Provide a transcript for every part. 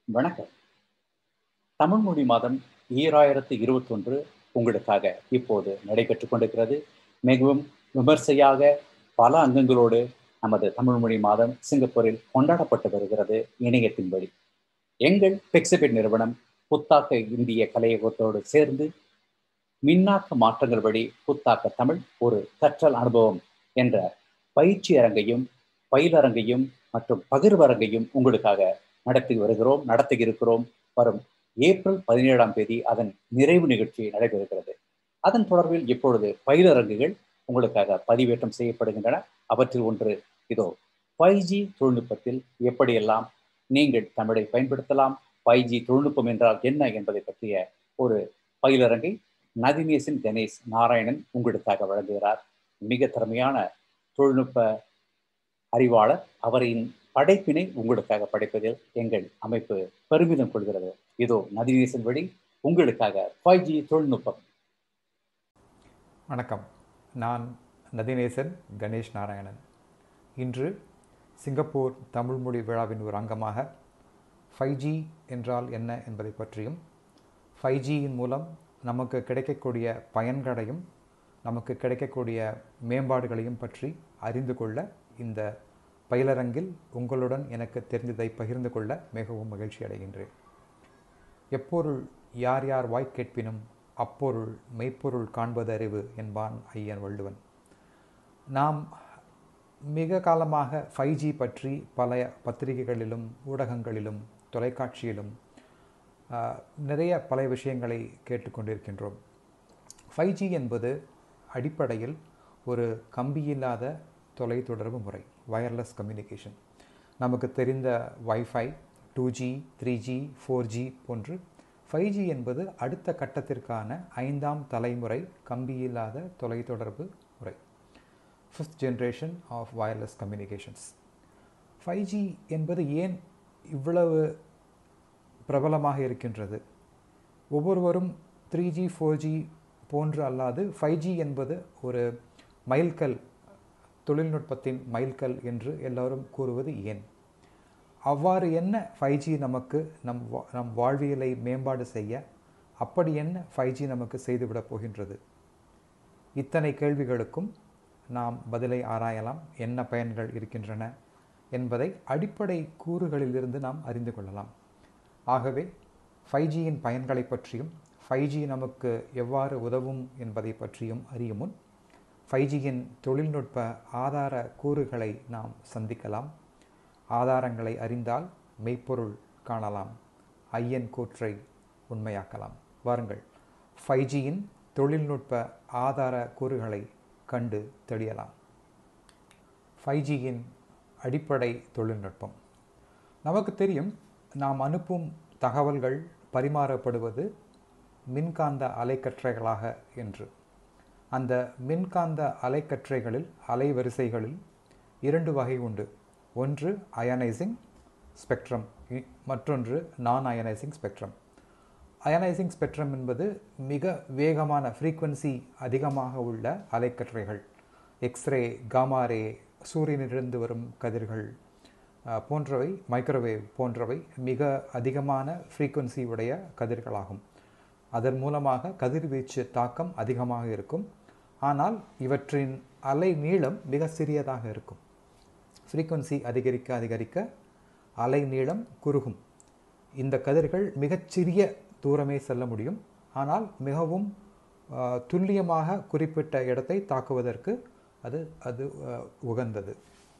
வணக்கம் தமிழ் மொழி மாதம் ஈராயிரத்து இருபத்தொன்று உங்களுக்காக இப்போது நடைபெற்றுக் கொண்டிருக்கிறது மிகவும் விமர்சையாக பல அங்கங்களோடு நமது தமிழ் மொழி மாதம் சிங்கப்பூரில் கொண்டாடப்பட்டு வருகிறது இணையத்தின் வழி எங்கள் பிக்சிபிட் நிறுவனம் புத்தாக்க இந்திய கலையகத்தோடு சேர்ந்து மின்னாக்க மாற்றங்கள் வழி புத்தாக்க தமிழ் ஒரு கற்றல் அனுபவம் என்ற பயிற்சி அரங்கையும் பயிலரங்கையும் மற்றும் பகிர்வரங்கையும் உங்களுக்காக நடத்தி வருகிறோம் நடத்தி இருக்கிறோம் வரும் ஏப்ரல் பதினேழாம் தேதி அதன் நிறைவு நிகழ்ச்சி நடைபெறுகிறது அதன் தொடர்பில் இப்பொழுது பயிலரங்குகள் உங்களுக்காக பதிவேற்றம் செய்யப்படுகின்றன அவற்றில் ஒன்று இதோ ஃபைவ் ஜி தொழில்நுட்பத்தில் எப்படியெல்லாம் நீங்கள் தமிழை பயன்படுத்தலாம் ஃபைவ் ஜி தொழில்நுட்பம் என்றால் என்ன என்பதை பற்றிய ஒரு பயிலரங்கை நதிநேசன் கணேஷ் நாராயணன் உங்களுக்காக வழங்குகிறார் மிக திறமையான தொழில்நுட்ப அறிவாளர் அவரின் படைப்பினை உங்களுக்காக படைப்பதில் எங்கள் அமைப்பு பெருமிதம் கொள்கிறது இதோ நதிநேசன் வழி உங்களுக்காக ஃபைவ் ஜி தொழில்நுட்பம் வணக்கம் நான் நதிநேசன் கணேஷ் நாராயணன் இன்று சிங்கப்பூர் தமிழ் மொழி விழாவின் ஒரு அங்கமாக ஃபைவ் ஜி என்றால் என்ன என்பதை பற்றியும் ஃபைவ் ஜியின் மூலம் நமக்கு கிடைக்கக்கூடிய பயன்களையும் நமக்கு கிடைக்கக்கூடிய மேம்பாடுகளையும் பற்றி அறிந்து கொள்ள இந்த பயிலரங்கில் உங்களுடன் எனக்கு தெரிந்ததை பகிர்ந்து கொள்ள மிகவும் மகிழ்ச்சி அடைகின்றேன் எப்பொருள் யார் யார் வாய் கேட்பினும் அப்பொருள் மெய்ப்பொருள் காண்பது அறிவு என்பான் ஐயன் வள்ளுவன் நாம் மிக காலமாக ஃபைவ் ஜி பற்றி பல பத்திரிகைகளிலும் ஊடகங்களிலும் தொலைக்காட்சியிலும் நிறைய பல விஷயங்களை கேட்டுக்கொண்டிருக்கின்றோம் ஃபைவ் ஜி என்பது அடிப்படையில் ஒரு கம்பியில்லாத தொலைத்தொடர்பு முறை வயர்லெஸ் கம்யூனிகேஷன் நமக்கு தெரிந்த WiFi two G three G four G போன்று ஃபைவ் ஜி என்பது அடுத்த கட்டத்திற்கான ஐந்தாம் தலைமுறை கம்பியில்லாத தொலைத்தொடர்பு முறை fifth generation of wireless communications five G என்பது ஏன் இவ்வளவு பிரபலமாக இருக்கின்றது ஒவ்வொருவரும் த்ரீ ஜி ஃபோர் ஜி போன்று அல்லாது ஃபைவ் ஜி என்பது ஒரு மைல்கல் தொழில்நுட்பத்தின் மைல்கல் என்று எல்லோரும் கூறுவது ஏன் அவ்வாறு என்ன ஃபைவ் ஜி நமக்கு நம் நம் வாழ்வியலை மேம்பாடு செய்ய அப்படி என்ன ஃபைவ் ஜி நமக்கு செய்துவிடப் போகின்றது இத்தனை கேள்விகளுக்கும் நாம் பதிலை ஆராயலாம் என்ன பயன்கள் இருக்கின்றன என்பதை அடிப்படை கூறுகளிலிருந்து நாம் அறிந்து கொள்ளலாம் ஆகவே ஃபைவ் ஜியின் பயன்களை பற்றியும் ஃபைவ் ஜி நமக்கு எவ்வாறு உதவும் என்பதை பற்றியும் அறியும் முன் ஃபைவ் ஜியின் தொழில்நுட்ப ஆதார கூறுகளை நாம் சந்திக்கலாம் ஆதாரங்களை அறிந்தால் மெய்ப்பொருள் காணலாம் ஐயன் கூற்றை உண்மையாக்கலாம் வாருங்கள் ஃபைவ் ஜியின் தொழில்நுட்ப ஆதார கூறுகளை கண்டு தெளியலாம் ஃபைவ் ஜியின் அடிப்படை தொழில்நுட்பம் நமக்கு தெரியும் நாம் அனுப்பும் தகவல்கள் பரிமாறப்படுவது மின்காந்த அலைக்கற்றைகளாக என்று அந்த மின்காந்த அலைக்கற்றைகளில் அலைவரிசைகளில் இரண்டு வகை உண்டு ஒன்று அயனைசிங் ஸ்பெக்ட்ரம் மற்றொன்று நான் அயனைசிங் ஸ்பெக்ட்ரம் அயனைசிங் ஸ்பெக்ட்ரம் என்பது மிக வேகமான ஃப்ரீக்குவன்சி அதிகமாக உள்ள அலைக்கற்றைகள் எக்ஸ்ரே காமாரே சூரியனிலிருந்து வரும் கதிர்கள் போன்றவை மைக்ரோவேவ் போன்றவை மிக அதிகமான ஃப்ரீக்குவன்சி உடைய கதிர்களாகும் அதன் மூலமாக கதிர்வீச்சு தாக்கம் அதிகமாக இருக்கும் ஆனால் இவற்றின் அலை நீளம் மிக சிறியதாக இருக்கும் ஃப்ரீக்குவன்சி அதிகரிக்க அதிகரிக்க அலை நீளம் குறுகும் இந்த கதிர்கள் மிகச்சிறிய தூரமே செல்ல முடியும் ஆனால் மிகவும் துல்லியமாக குறிப்பிட்ட இடத்தை தாக்குவதற்கு அது அது உகந்தது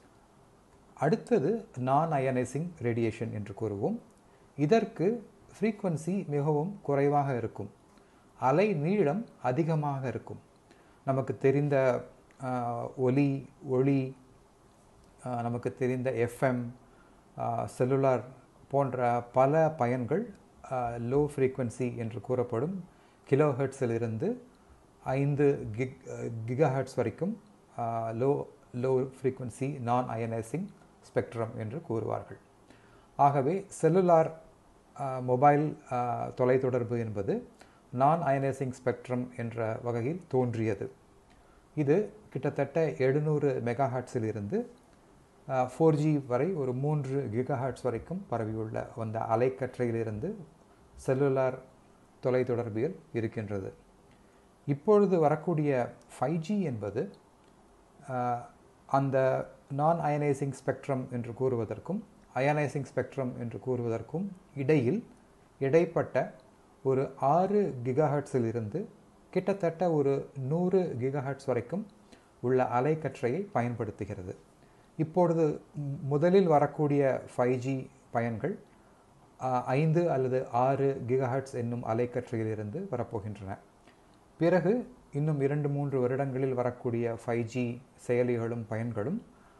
அடுத்தது நான் அயனைசிங் ரேடியேஷன் என்று கூறுவோம் இதற்கு ஃப்ரீக்குவன்சி மிகவும் குறைவாக இருக்கும் அலை நீளம் அதிகமாக இருக்கும் நமக்கு தெரிந்த ஒலி ஒளி நமக்கு தெரிந்த எஃப்எம் செல்லுலார் போன்ற பல பயன்கள் லோ ஃப்ரீக்குவன்சி என்று கூறப்படும் கிலோ ஹெர்ட்ஸிலிருந்து ஐந்து கிக் கிகா ஹெர்ட்ஸ் வரைக்கும் low low frequency non ionising spectrum என்று கூறுவார்கள் ஆகவே செல்லுலார் மொபைல் தொலைத்தொடர்பு என்பது நான் அயனைசிங் ஸ்பெக்ட்ரம் என்ற வகையில் தோன்றியது இது கிட்டத்தட்ட எழுநூறு மெகாஹாட்ஸில் இருந்து ஃபோர் ஜி வரை ஒரு மூன்று கிகாஹர்ட்ஸ் வரைக்கும் பரவியுள்ள அந்த அலைக்கற்றையிலிருந்து செல்லுலார் தொலைத்தொடர்பியல் இருக்கின்றது இப்பொழுது வரக்கூடிய ஃபைவ் ஜி என்பது அந்த நான் அயனைசிங் ஸ்பெக்ட்ரம் என்று கூறுவதற்கும் அயனைசிங் ஸ்பெக்ட்ரம் என்று கூறுவதற்கும் இடையில் இடைப்பட்ட ஒரு ஆறு கிகாஹர்ட்ஸில் இருந்து கிட்டத்தட்ட ஒரு நூறு கிகாஹர்ட்ஸ் வரைக்கும் உள்ள அலைக்கற்றையை பயன்படுத்துகிறது இப்பொழுது முதலில் வரக்கூடிய ஃபைவ் ஜி பயன்கள் ஐந்து அல்லது ஆறு கிகாஹர்ட்ஸ் என்னும் அலைக்கற்றையிலிருந்து வரப்போகின்றன பிறகு இன்னும் இரண்டு மூன்று வருடங்களில் வரக்கூடிய ஃபைவ் ஜி செயலிகளும் பயன்களும்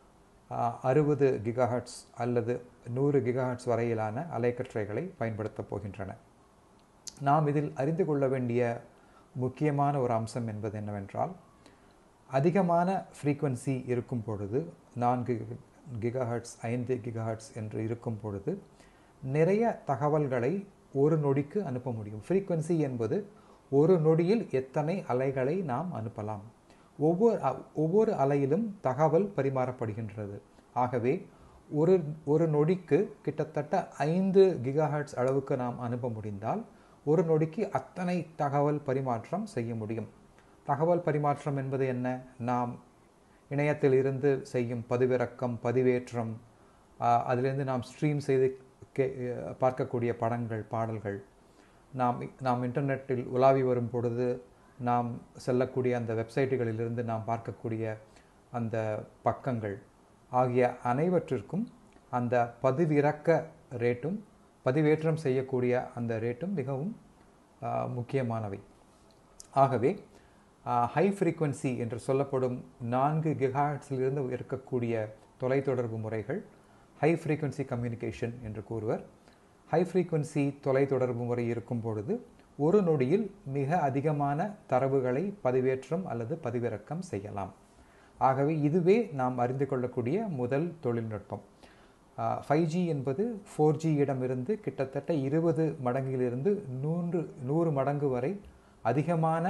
அறுபது கிகாஹர்ட்ஸ் அல்லது நூறு கிகாஹர்ட்ஸ் வரையிலான அலைக்கற்றைகளை பயன்படுத்தப் போகின்றன நாம் இதில் அறிந்து கொள்ள வேண்டிய முக்கியமான ஒரு அம்சம் என்பது என்னவென்றால் அதிகமான ஃப்ரீக்குவன்சி இருக்கும் பொழுது நான்கு கிகாஹர்ட்ஸ் ஐந்து கிகாஹர்ட்ஸ் என்று இருக்கும் பொழுது நிறைய தகவல்களை ஒரு நொடிக்கு அனுப்ப முடியும் ஃப்ரீக்குவன்சி என்பது ஒரு நொடியில் எத்தனை அலைகளை நாம் அனுப்பலாம் ஒவ்வொரு ஒவ்வொரு அலையிலும் தகவல் பரிமாறப்படுகின்றது ஆகவே ஒரு ஒரு நொடிக்கு கிட்டத்தட்ட ஐந்து கிகாஹர்ட்ஸ் அளவுக்கு நாம் அனுப்ப முடிந்தால் ஒரு நொடிக்கு அத்தனை தகவல் பரிமாற்றம் செய்ய முடியும் தகவல் பரிமாற்றம் என்பது என்ன நாம் இணையத்தில் இருந்து செய்யும் பதிவிறக்கம் பதிவேற்றம் அதிலிருந்து நாம் ஸ்ட்ரீம் செய்து கே பார்க்கக்கூடிய படங்கள் பாடல்கள் நாம் நாம் இன்டர்நெட்டில் உலாவி வரும் பொழுது நாம் செல்லக்கூடிய அந்த வெப்சைட்டுகளிலிருந்து நாம் பார்க்கக்கூடிய அந்த பக்கங்கள் ஆகிய அனைவற்றிற்கும் அந்த பதிவிறக்க ரேட்டும் பதிவேற்றம் செய்யக்கூடிய அந்த ரேட்டும் மிகவும் முக்கியமானவை ஆகவே ஹை ஃப்ரீக்குவன்சி என்று சொல்லப்படும் நான்கு கிகாட்ஸிலிருந்து இருக்கக்கூடிய தொலைத்தொடர்பு முறைகள் ஹை ஃப்ரீக்குவன்சி கம்யூனிகேஷன் என்று கூறுவர் ஹை ஃப்ரீக்குவன்சி தொலைத்தொடர்பு முறை இருக்கும் பொழுது ஒரு நொடியில் மிக அதிகமான தரவுகளை பதிவேற்றம் அல்லது பதிவிறக்கம் செய்யலாம் ஆகவே இதுவே நாம் அறிந்து கொள்ளக்கூடிய முதல் தொழில்நுட்பம் ஃபைவ் ஜி என்பது ஃபோர் ஜியிடமிருந்து கிட்டத்தட்ட இருபது மடங்கிலிருந்து நூன்று நூறு மடங்கு வரை அதிகமான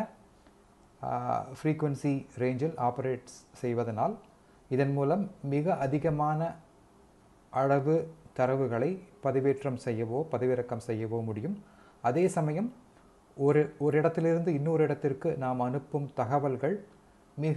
ஃப்ரீக்குவன்சி ரேஞ்சில் ஆப்ரேட்ஸ் செய்வதனால் இதன் மூலம் மிக அதிகமான அளவு தரவுகளை பதிவேற்றம் செய்யவோ பதிவிறக்கம் செய்யவோ முடியும் அதே சமயம் ஒரு ஒரு இடத்திலிருந்து இன்னொரு இடத்திற்கு நாம் அனுப்பும் தகவல்கள் மிக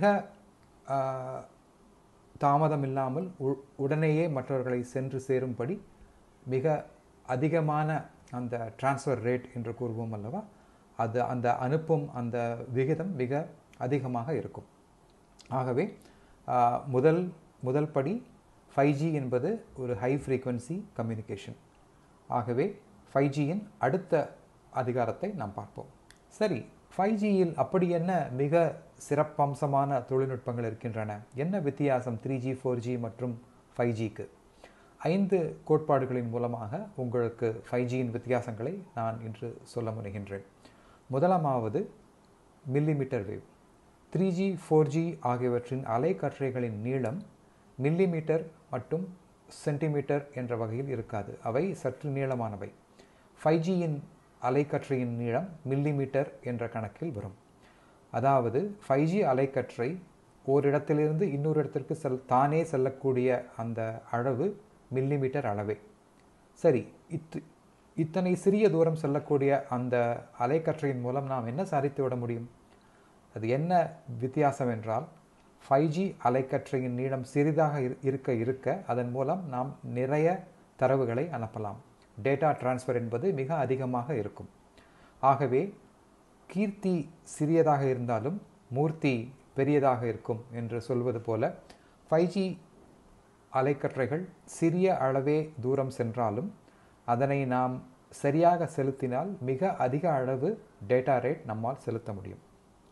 தாமதம் இல்லாமல் உடனேயே மற்றவர்களை சென்று சேரும்படி மிக அதிகமான அந்த டிரான்ஸ்ஃபர் ரேட் என்று கூறுவோம் அல்லவா அது அந்த அனுப்பும் அந்த விகிதம் மிக அதிகமாக இருக்கும் ஆகவே முதல் முதல் படி ஃபைவ் ஜி என்பது ஒரு ஹை ஃப்ரீக்குவன்சி கம்யூனிகேஷன் ஆகவே ஃபைவ் ஜியின் அடுத்த அதிகாரத்தை நாம் பார்ப்போம் சரி ஃபைவ் ஜியில் அப்படி என்ன மிக சிறப்பம்சமான தொழில்நுட்பங்கள் இருக்கின்றன என்ன வித்தியாசம் த்ரீ ஜி ஃபோர் ஜி மற்றும் ஃபைவ் ஜிக்கு ஐந்து கோட்பாடுகளின் மூலமாக உங்களுக்கு ஃபைவ் ஜியின் வித்தியாசங்களை நான் இன்று சொல்ல முனைகின்றேன் முதலாமாவது millimetre wave three G four G ஆகியவற்றின் அலைக்கற்றைகளின் நீளம் மில்லிமீட்டர் மற்றும் சென்டிமீட்டர் என்ற வகையில் இருக்காது அவை சற்று நீளமானவை ஃபைவ் ஜியின் அலைக்கற்றையின் நீளம் மில்லிமீட்டர் என்ற கணக்கில் வரும் அதாவது ஃபைவ் ஜி அலைக்கற்றை ஓரிடத்திலிருந்து இன்னொரு இடத்திற்கு செல் தானே செல்லக்கூடிய அந்த அளவு மில்லிமீட்டர் அளவே சரி இத்து இத்தனை சிறிய தூரம் செல்லக்கூடிய அந்த அலைக்கற்றையின் மூலம் நாம் என்ன சாதித்து விட முடியும் அது என்ன வித்தியாசம் என்றால் ஃபைவ் ஜி அலைக்கற்றையின் நீளம் சிறிதாக இருக்க இருக்க அதன் மூலம் நாம் நிறைய தரவுகளை அனுப்பலாம் டேட்டா டிரான்ஸ்ஃபர் என்பது மிக அதிகமாக இருக்கும் ஆகவே கீர்த்தி சிறியதாக இருந்தாலும் மூர்த்தி பெரியதாக இருக்கும் என்று சொல்வது போல ஃபைவ் ஜி அலைக்கற்றைகள் சிறிய அளவே தூரம் சென்றாலும் அதனை நாம் சரியாக செலுத்தினால் மிக அதிக அளவு டேட்டா ரேட் நம்மால் செலுத்த முடியும்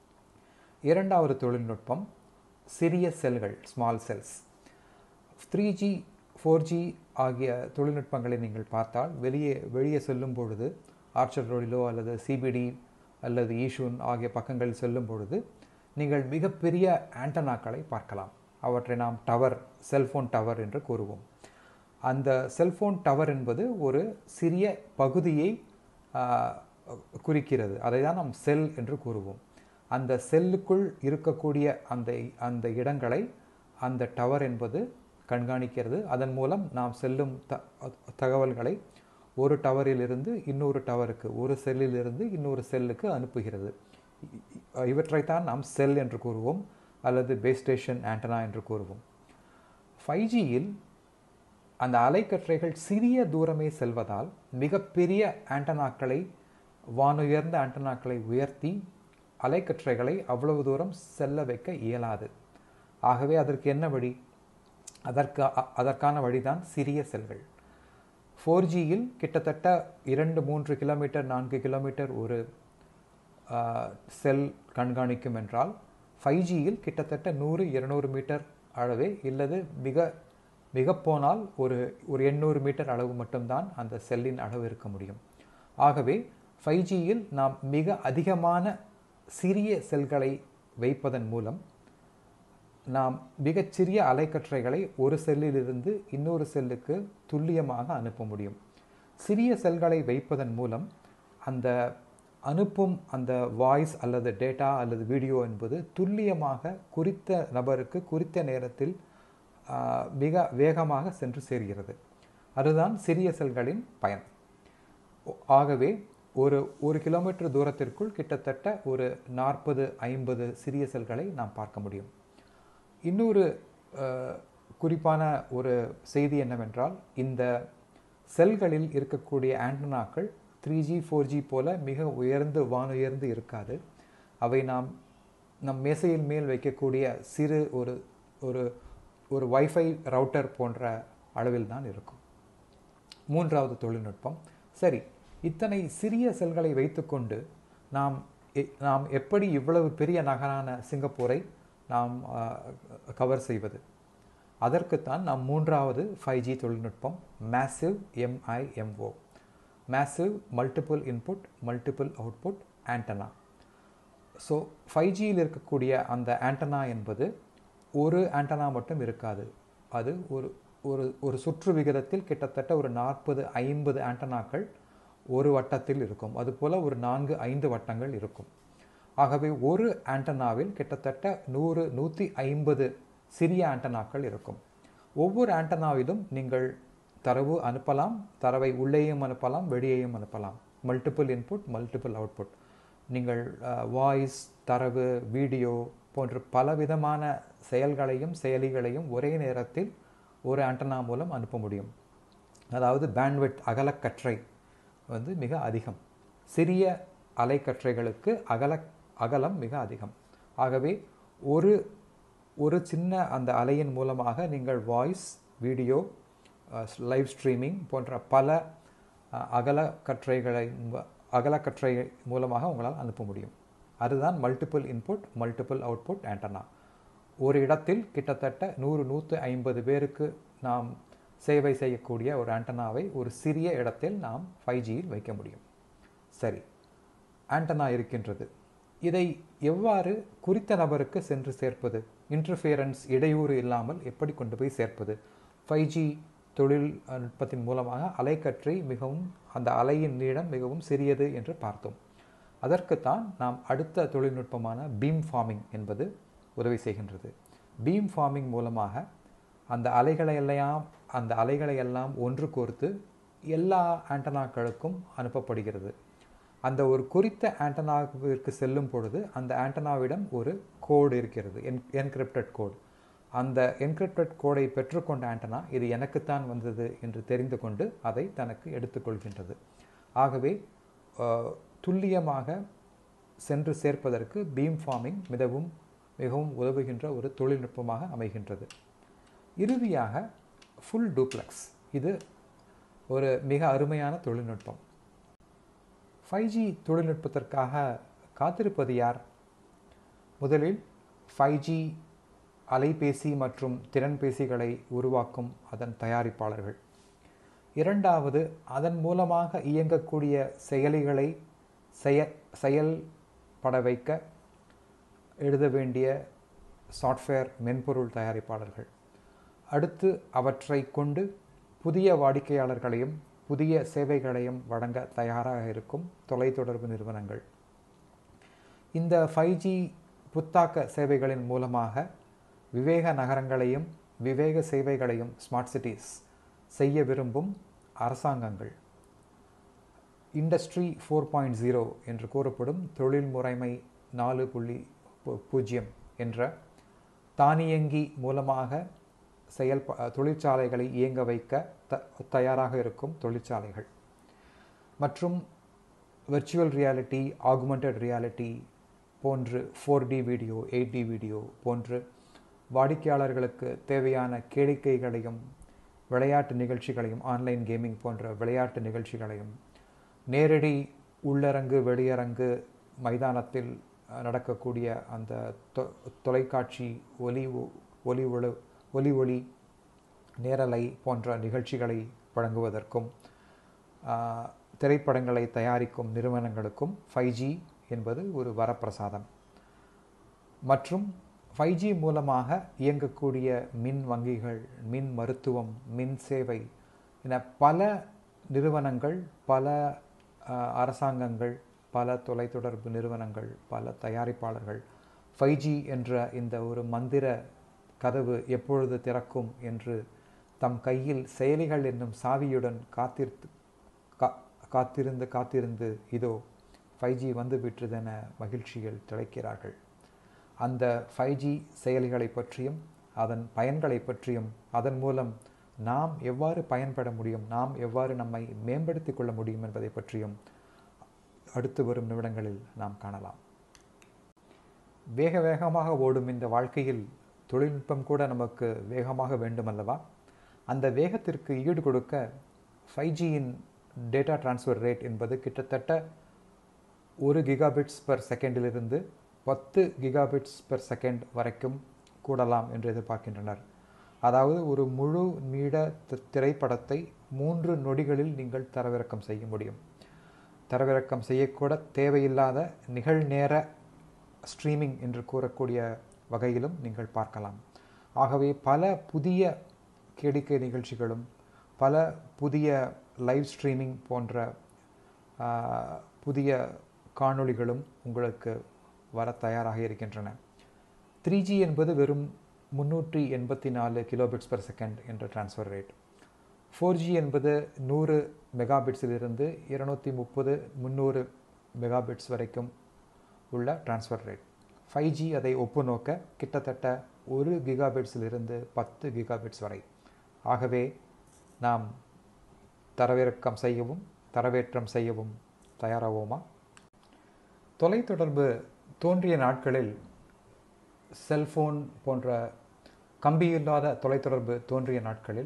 இரண்டாவது தொழில்நுட்பம் சிறிய செல்கள் small cells three G four G ஆகிய தொழில்நுட்பங்களை நீங்கள் பார்த்தால் வெளியே வெளியே செல்லும் பொழுது ஆர்ச்சர் ரோடிலோ அல்லது சிபிடி அல்லது ஈஷூன் ஆகிய பக்கங்களில் செல்லும் பொழுது நீங்கள் மிகப்பெரிய ஆண்டனாக்களை பார்க்கலாம் அவற்றை நாம் டவர் செல்ஃபோன் டவர் என்று கூறுவோம் அந்த செல்ஃபோன் டவர் என்பது ஒரு சிறிய பகுதியை குறிக்கிறது அதை தான் நாம் செல் என்று கூறுவோம் அந்த செல்லுக்குள் இருக்கக்கூடிய அந்த அந்த இடங்களை அந்த டவர் என்பது கண்காணிக்கிறது அதன் மூலம் நாம் செல்லும் த தகவல்களை ஒரு டவரிலிருந்து இன்னொரு டவருக்கு ஒரு செல்லிலிருந்து இன்னொரு செல்லுக்கு அனுப்புகிறது இவற்றைத்தான் நாம் செல் என்று கூறுவோம் அல்லது பேஸ் ஸ்டேஷன் ஆண்டனா என்று கூறுவோம் ஃபைவ் ஜியில் அந்த அலைக்கற்றைகள் சிறிய தூரமே செல்வதால் மிகப்பெரிய ஆண்டனாக்களை வானுயர்ந்த ஆண்டனாக்களை உயர்த்தி அலைக்கற்றைகளை அவ்வளவு தூரம் செல்ல வைக்க இயலாது ஆகவே அதற்கு என்ன வழி அதற்கு அதற்கான வழிதான் சிறிய செல்கள் ஃபோர் ஜியில் கிட்டத்தட்ட இரண்டு மூன்று கிலோமீட்டர் நான்கு கிலோமீட்டர் ஒரு செல் கண்காணிக்கும் என்றால் ஃபைவ் ஜியில் கிட்டத்தட்ட நூறு இருநூறு மீட்டர் அளவே இல்லது மிக மிக போனால் ஒரு ஒரு எண்ணூறு மீட்டர் அளவு மட்டும்தான் அந்த செல்லின் அளவு இருக்க முடியும் ஆகவே ஃபைவ் ஜியில் நாம் மிக அதிகமான சிறிய செல்களை வைப்பதன் மூலம் நாம் மிகச்சிறிய அலைக்கற்றைகளை ஒரு செல்லிலிருந்து இன்னொரு செல்லுக்கு துல்லியமாக அனுப்ப முடியும் சிறிய செல்களை வைப்பதன் மூலம் அந்த அனுப்பும் அந்த வாய்ஸ் அல்லது டேட்டா அல்லது வீடியோ என்பது துல்லியமாக குறித்த நபருக்கு குறித்த நேரத்தில் மிக வேகமாக சென்று சேர்கிறது அதுதான் சிறிய செல்களின் பயன் ஆகவே ஒரு ஒரு கிலோமீட்டர் தூரத்திற்குள் கிட்டத்தட்ட ஒரு நாற்பது ஐம்பது சிறிய செல்களை நாம் பார்க்க முடியும் இன்னொரு குறிப்பான ஒரு செய்தி என்னவென்றால் இந்த செல்களில் இருக்கக்கூடிய ஆண்டனாக்கள் த்ரீ ஜி ஃபோர் ஜி போல மிக உயர்ந்து வானுயர்ந்து இருக்காது அவை நாம் நம் மேசையில் மேல் வைக்கக்கூடிய சிறு ஒரு ஒரு ஒரு வைஃபை ரவுட்டர் போன்ற அளவில் தான் இருக்கும் மூன்றாவது தொழில்நுட்பம் சரி இத்தனை சிறிய செல்களை வைத்துக்கொண்டு நாம் நாம் எப்படி இவ்வளவு பெரிய நகரான சிங்கப்பூரை நாம் கவர் செய்வது அதற்குத்தான் நாம் மூன்றாவது ஃபைவ் ஜி தொழில்நுட்பம் massive MIMO massive multiple input multiple output antenna so five ஜியில் இருக்கக்கூடிய அந்த ஆண்டனா என்பது ஒரு ஆண்டனா மட்டும் இருக்காது அது ஒரு ஒரு ஒரு சுற்று விகிதத்தில் கிட்டத்தட்ட ஒரு நாற்பது ஐம்பது ஆண்டனாக்கள் ஒரு வட்டத்தில் இருக்கும் அதுபோல் ஒரு நான்கு ஐந்து வட்டங்கள் இருக்கும் ஆகவே ஒரு ஆண்டனாவில் கிட்டத்தட்ட நூறு நூற்றி ஐம்பது சிறிய ஆண்டனாக்கள் இருக்கும் ஒவ்வொரு ஆண்டனாவிலும் நீங்கள் தரவு அனுப்பலாம் தரவை உள்ளேயும் அனுப்பலாம் வெளியேயும் அனுப்பலாம் மல்டிபிள் இன்புட் மல்டிபிள் அவுட்புட் நீங்கள் வாய்ஸ் தரவு வீடியோ போன்ற பலவிதமான செயல்களையும் செயலிகளையும் ஒரே நேரத்தில் ஒரு ஆண்டனா மூலம் அனுப்ப முடியும் அதாவது பேண்ட்வெட் அகலக்கற்றை வந்து மிக அதிகம் சிறிய அலைக்கற்றைகளுக்கு அகல அகலம் மிக அதிகம் ஆகவே ஒரு ஒரு சின்ன அந்த அலையின் மூலமாக நீங்கள் வாய்ஸ் வீடியோ லைவ் ஸ்ட்ரீமிங் போன்ற பல அகலக்கற்றைகளை அகலக்கற்றை மூலமாக உங்களால் அனுப்ப முடியும் அதுதான் multiple input multiple output antenna ஒரு இடத்தில் கிட்டத்தட்ட நூறு நூற்று ஐம்பது பேருக்கு நாம் சேவை செய்யக்கூடிய ஒரு ஆண்டனாவை ஒரு சிறிய இடத்தில் நாம் ஃபைவ் ஜியில் வைக்க முடியும் சரி ஆண்டனா இருக்கின்றது இதை எவ்வாறு குறித்த நபருக்கு சென்று சேர்ப்பது இன்டர்ஃபியரன்ஸ் இடையூறு இல்லாமல் எப்படி கொண்டு போய் சேர்ப்பது ஃபைவ் ஜி தொழில்நுட்பத்தின் மூலமாக அலைக்கற்றை மிகவும் அந்த அலையின் நீளம் மிகவும் சிறியது என்று பார்த்தோம் அதற்குத்தான் நாம் அடுத்த தொழில்நுட்பமான பீம் ஃபார்மிங் என்பது உதவி செய்கின்றது பீம் ஃபார்மிங் மூலமாக அந்த அலைகளை எல்லாம் அந்த அலைகளை எல்லாம் ஒன்று கோர்த்து எல்லா ஆண்டனாக்களுக்கும் அனுப்பப்படுகிறது அந்த ஒரு குறித்த ஆண்டனாவிற்கு செல்லும் பொழுது அந்த ஆண்டனாவிடம் ஒரு கோடு இருக்கிறது என் என்கிரிப்டட் கோடு அந்த என்கிரிப்டட் கோடை பெற்றுக்கொண்ட ஆண்டனா இது எனக்குத்தான் வந்தது என்று தெரிந்து கொண்டு அதை தனக்கு எடுத்துக்கொள்கின்றது ஆகவே துல்லியமாக சென்று சேர்ப்பதற்கு பீம் ஃபார்மிங் மிகவும் மிகவும் உதவுகின்ற ஒரு தொழில்நுட்பமாக அமைகின்றது இறுதியாக ஃபுல் டூப்ளெக்ஸ் இது ஒரு மிக அருமையான தொழில்நுட்பம் ஃபைவ் ஜி தொழில்நுட்பத்திற்காக காத்திருப்பது யார் முதலில் ஃபைவ் ஜி அலைபேசி மற்றும் திறன்பேசிகளை உருவாக்கும் அதன் தயாரிப்பாளர்கள் இரண்டாவது அதன் மூலமாக இயங்கக்கூடிய செயலிகளை செய செயல்பட வைக்க எழுத வேண்டிய சாஃப்ட்வேர் மென்பொருள் தயாரிப்பாளர்கள் அடுத்து அவற்றை கொண்டு புதிய வாடிக்கையாளர்களையும் புதிய சேவைகளையும் வழங்க தயாராக இருக்கும் தொலைத்தொடர்பு நிறுவனங்கள் இந்த ஃபைவ் ஜி புத்தாக்க சேவைகளின் மூலமாக விவேக நகரங்களையும் விவேக சேவைகளையும் ஸ்மார்ட் சிட்டிஸ் செய்ய விரும்பும் அரசாங்கங்கள் இண்டஸ்ட்ரி ஃபோர் பாயிண்ட் ஜீரோ என்று கூறப்படும் தொழில் முறைமை நாலு புள்ளி பூஜ்ஜியம் என்ற தானியங்கி மூலமாக செயல் தொழிற்சாலைகளை இயங்க வைக்க த தயாராக இருக்கும் தொழிற்சாலைகள் மற்றும் விர்ச்சுவல் ரியாலிட்டி ஆகுமெண்டட் ரியாலிட்டி போன்று four D video eight D video போன்று வாடிக்கையாளர்களுக்கு தேவையான கேளிக்கைகளையும் விளையாட்டு நிகழ்ச்சிகளையும் ஆன்லைன் கேமிங் போன்ற விளையாட்டு நிகழ்ச்சிகளையும் நேரடி உள்ளரங்கு வெளியரங்கு மைதானத்தில் நடக்கக்கூடிய அந்த தொ தொலைக்காட்சி ஒலி ஒலி ஒளி ஒலி ஒளி நேரலை போன்ற நிகழ்ச்சிகளை வழங்குவதற்கும் திரைப்படங்களை தயாரிக்கும் நிறுவனங்களுக்கும் ஃபைவ் ஜி என்பது ஒரு வரப்பிரசாதம் மற்றும் ஃபைவ் ஜி மூலமாக இயங்கக்கூடிய மின் வங்கிகள் மின் மருத்துவம் மின் சேவை என பல நிறுவனங்கள் பல அரசாங்கங்கள் பல தொலைத்தொடர்பு நிறுவனங்கள் பல தயாரிப்பாளர்கள் ஃபைவ் ஜி என்ற இந்த ஒரு மந்திர கதவு எப்பொழுது திறக்கும் என்று தம் கையில் செயலிகள் என்னும் சாவியுடன் காத்திருத்து கா காத்திருந்து காத்திருந்து இதோ ஃபைவ் ஜி வந்து விட்டதென மகிழ்ச்சியில் திளைக்கிறார்கள் அந்த ஃபைவ் ஜி செயலிகளை பற்றியும் அதன் பயன்களை பற்றியும் அதன் மூலம் நாம் எவ்வாறு பயன்பட முடியும் நாம் எவ்வாறு நம்மை மேம்படுத்திக் கொள்ள முடியும் என்பதை பற்றியும் அடுத்து வரும் நிமிடங்களில் நாம் காணலாம் வேக வேகமாக ஓடும் இந்த வாழ்க்கையில் தொழில்நுட்பம் கூட நமக்கு வேகமாக வேண்டுமல்லவா அந்த வேகத்திற்கு ஈடு கொடுக்க ஃபைவ் ஜியின் டேட்டா டிரான்ஸ்ஃபர் ரேட் என்பது கிட்டத்தட்ட ஒரு கிகாபிட்ஸ் பர் செகண்டிலிருந்து பத்து கிகாபிட்ஸ் பர் செகண்ட் வரைக்கும் கூடலாம் என்று எதிர்பார்க்கின்றனர் அதாவது ஒரு முழு நீட திரைப்படத்தை மூன்று நொடிகளில் நீங்கள் தரவிறக்கம் செய்ய முடியும் தரவிறக்கம் செய்யக்கூட தேவையில்லாத நிகழ்நேர ஸ்ட்ரீமிங் என்று கூறக்கூடிய வகையிலும் நீங்கள் பார்க்கலாம் ஆகவே பல புதிய கேளிக்கை நிகழ்ச்சிகளும் பல புதிய லைவ் ஸ்ட்ரீமிங் போன்ற புதிய காணொளிகளும் உங்களுக்கு வர தயாராக இருக்கின்றன த்ரீ ஜி என்பது வெறும் முன்னூற்றி எண்பத்தி நாலு கிலோபிட்ஸ் பர் செகண்ட் என்ற டிரான்ஸ்ஃபர் ரேட் ஃபோர் ஜி என்பது நூறு மெகாபிட்ஸிலிருந்து இருநூற்றி முப்பது முந்நூறு மெகாபிட்ஸ் வரைக்கும் உள்ள டிரான்ஸ்ஃபர் ரேட் ஃபைவ் ஜி அதை ஒப்பு நோக்க கிட்டத்தட்ட ஒரு கிகாபிட்ஸிலிருந்து பத்து கிகாபிட்ஸ் வரை ஆகவே நாம் தரவிறக்கம் செய்யவும் தரவேற்றம் செய்யவும் தயாராவோமா தொலைத்தொடர்பு தோன்றிய நாட்களில் செல்ஃபோன் போன்ற கம்பியில்லாத தொலைத்தொடர்பு தோன்றிய நாட்களில்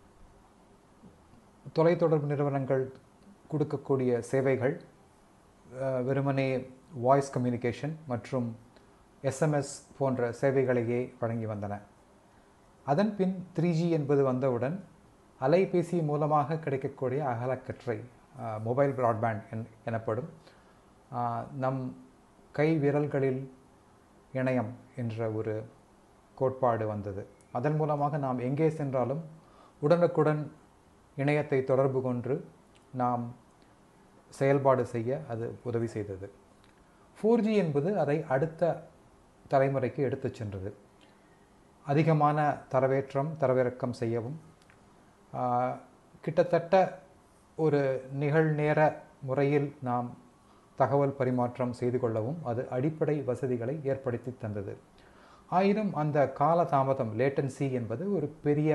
தொலைத்தொடர்பு நிறுவனங்கள் கொடுக்கக்கூடிய சேவைகள் வெறுமனே வாய்ஸ் கம்யூனிகேஷன் மற்றும் எஸ்எம்எஸ் போன்ற சேவைகளையே வழங்கி வந்தன அதன் பின் த்ரீ ஜி என்பது வந்தவுடன் அலைபேசி மூலமாக கிடைக்கக்கூடிய அகலக்கற்றை மொபைல் ப்ராட்பேண்ட் என் எனப்படும் நம் கை விரல்களில் இணையம் என்ற ஒரு கோட்பாடு வந்தது அதன் மூலமாக நாம் எங்கே சென்றாலும் உடனுக்குடன் இணையத்தை தொடர்பு கொண்டு நாம் செயல்பாடு செய்ய அது உதவி செய்தது ஃபோர் ஜி என்பது அதை அடுத்த தலைமுறைக்கு எடுத்துச் சென்றது அதிகமான தரவேற்றம் தரவிறக்கம் செய்யவும் கிட்டத்தட்ட ஒரு நிகழ்நேர முறையில் நாம் தகவல் பரிமாற்றம் செய்து கொள்ளவும் அது அடிப்படை வசதிகளை ஏற்படுத்தி தந்தது ஆயினும் அந்த கால தாமதம் லேட்டன்சி என்பது ஒரு பெரிய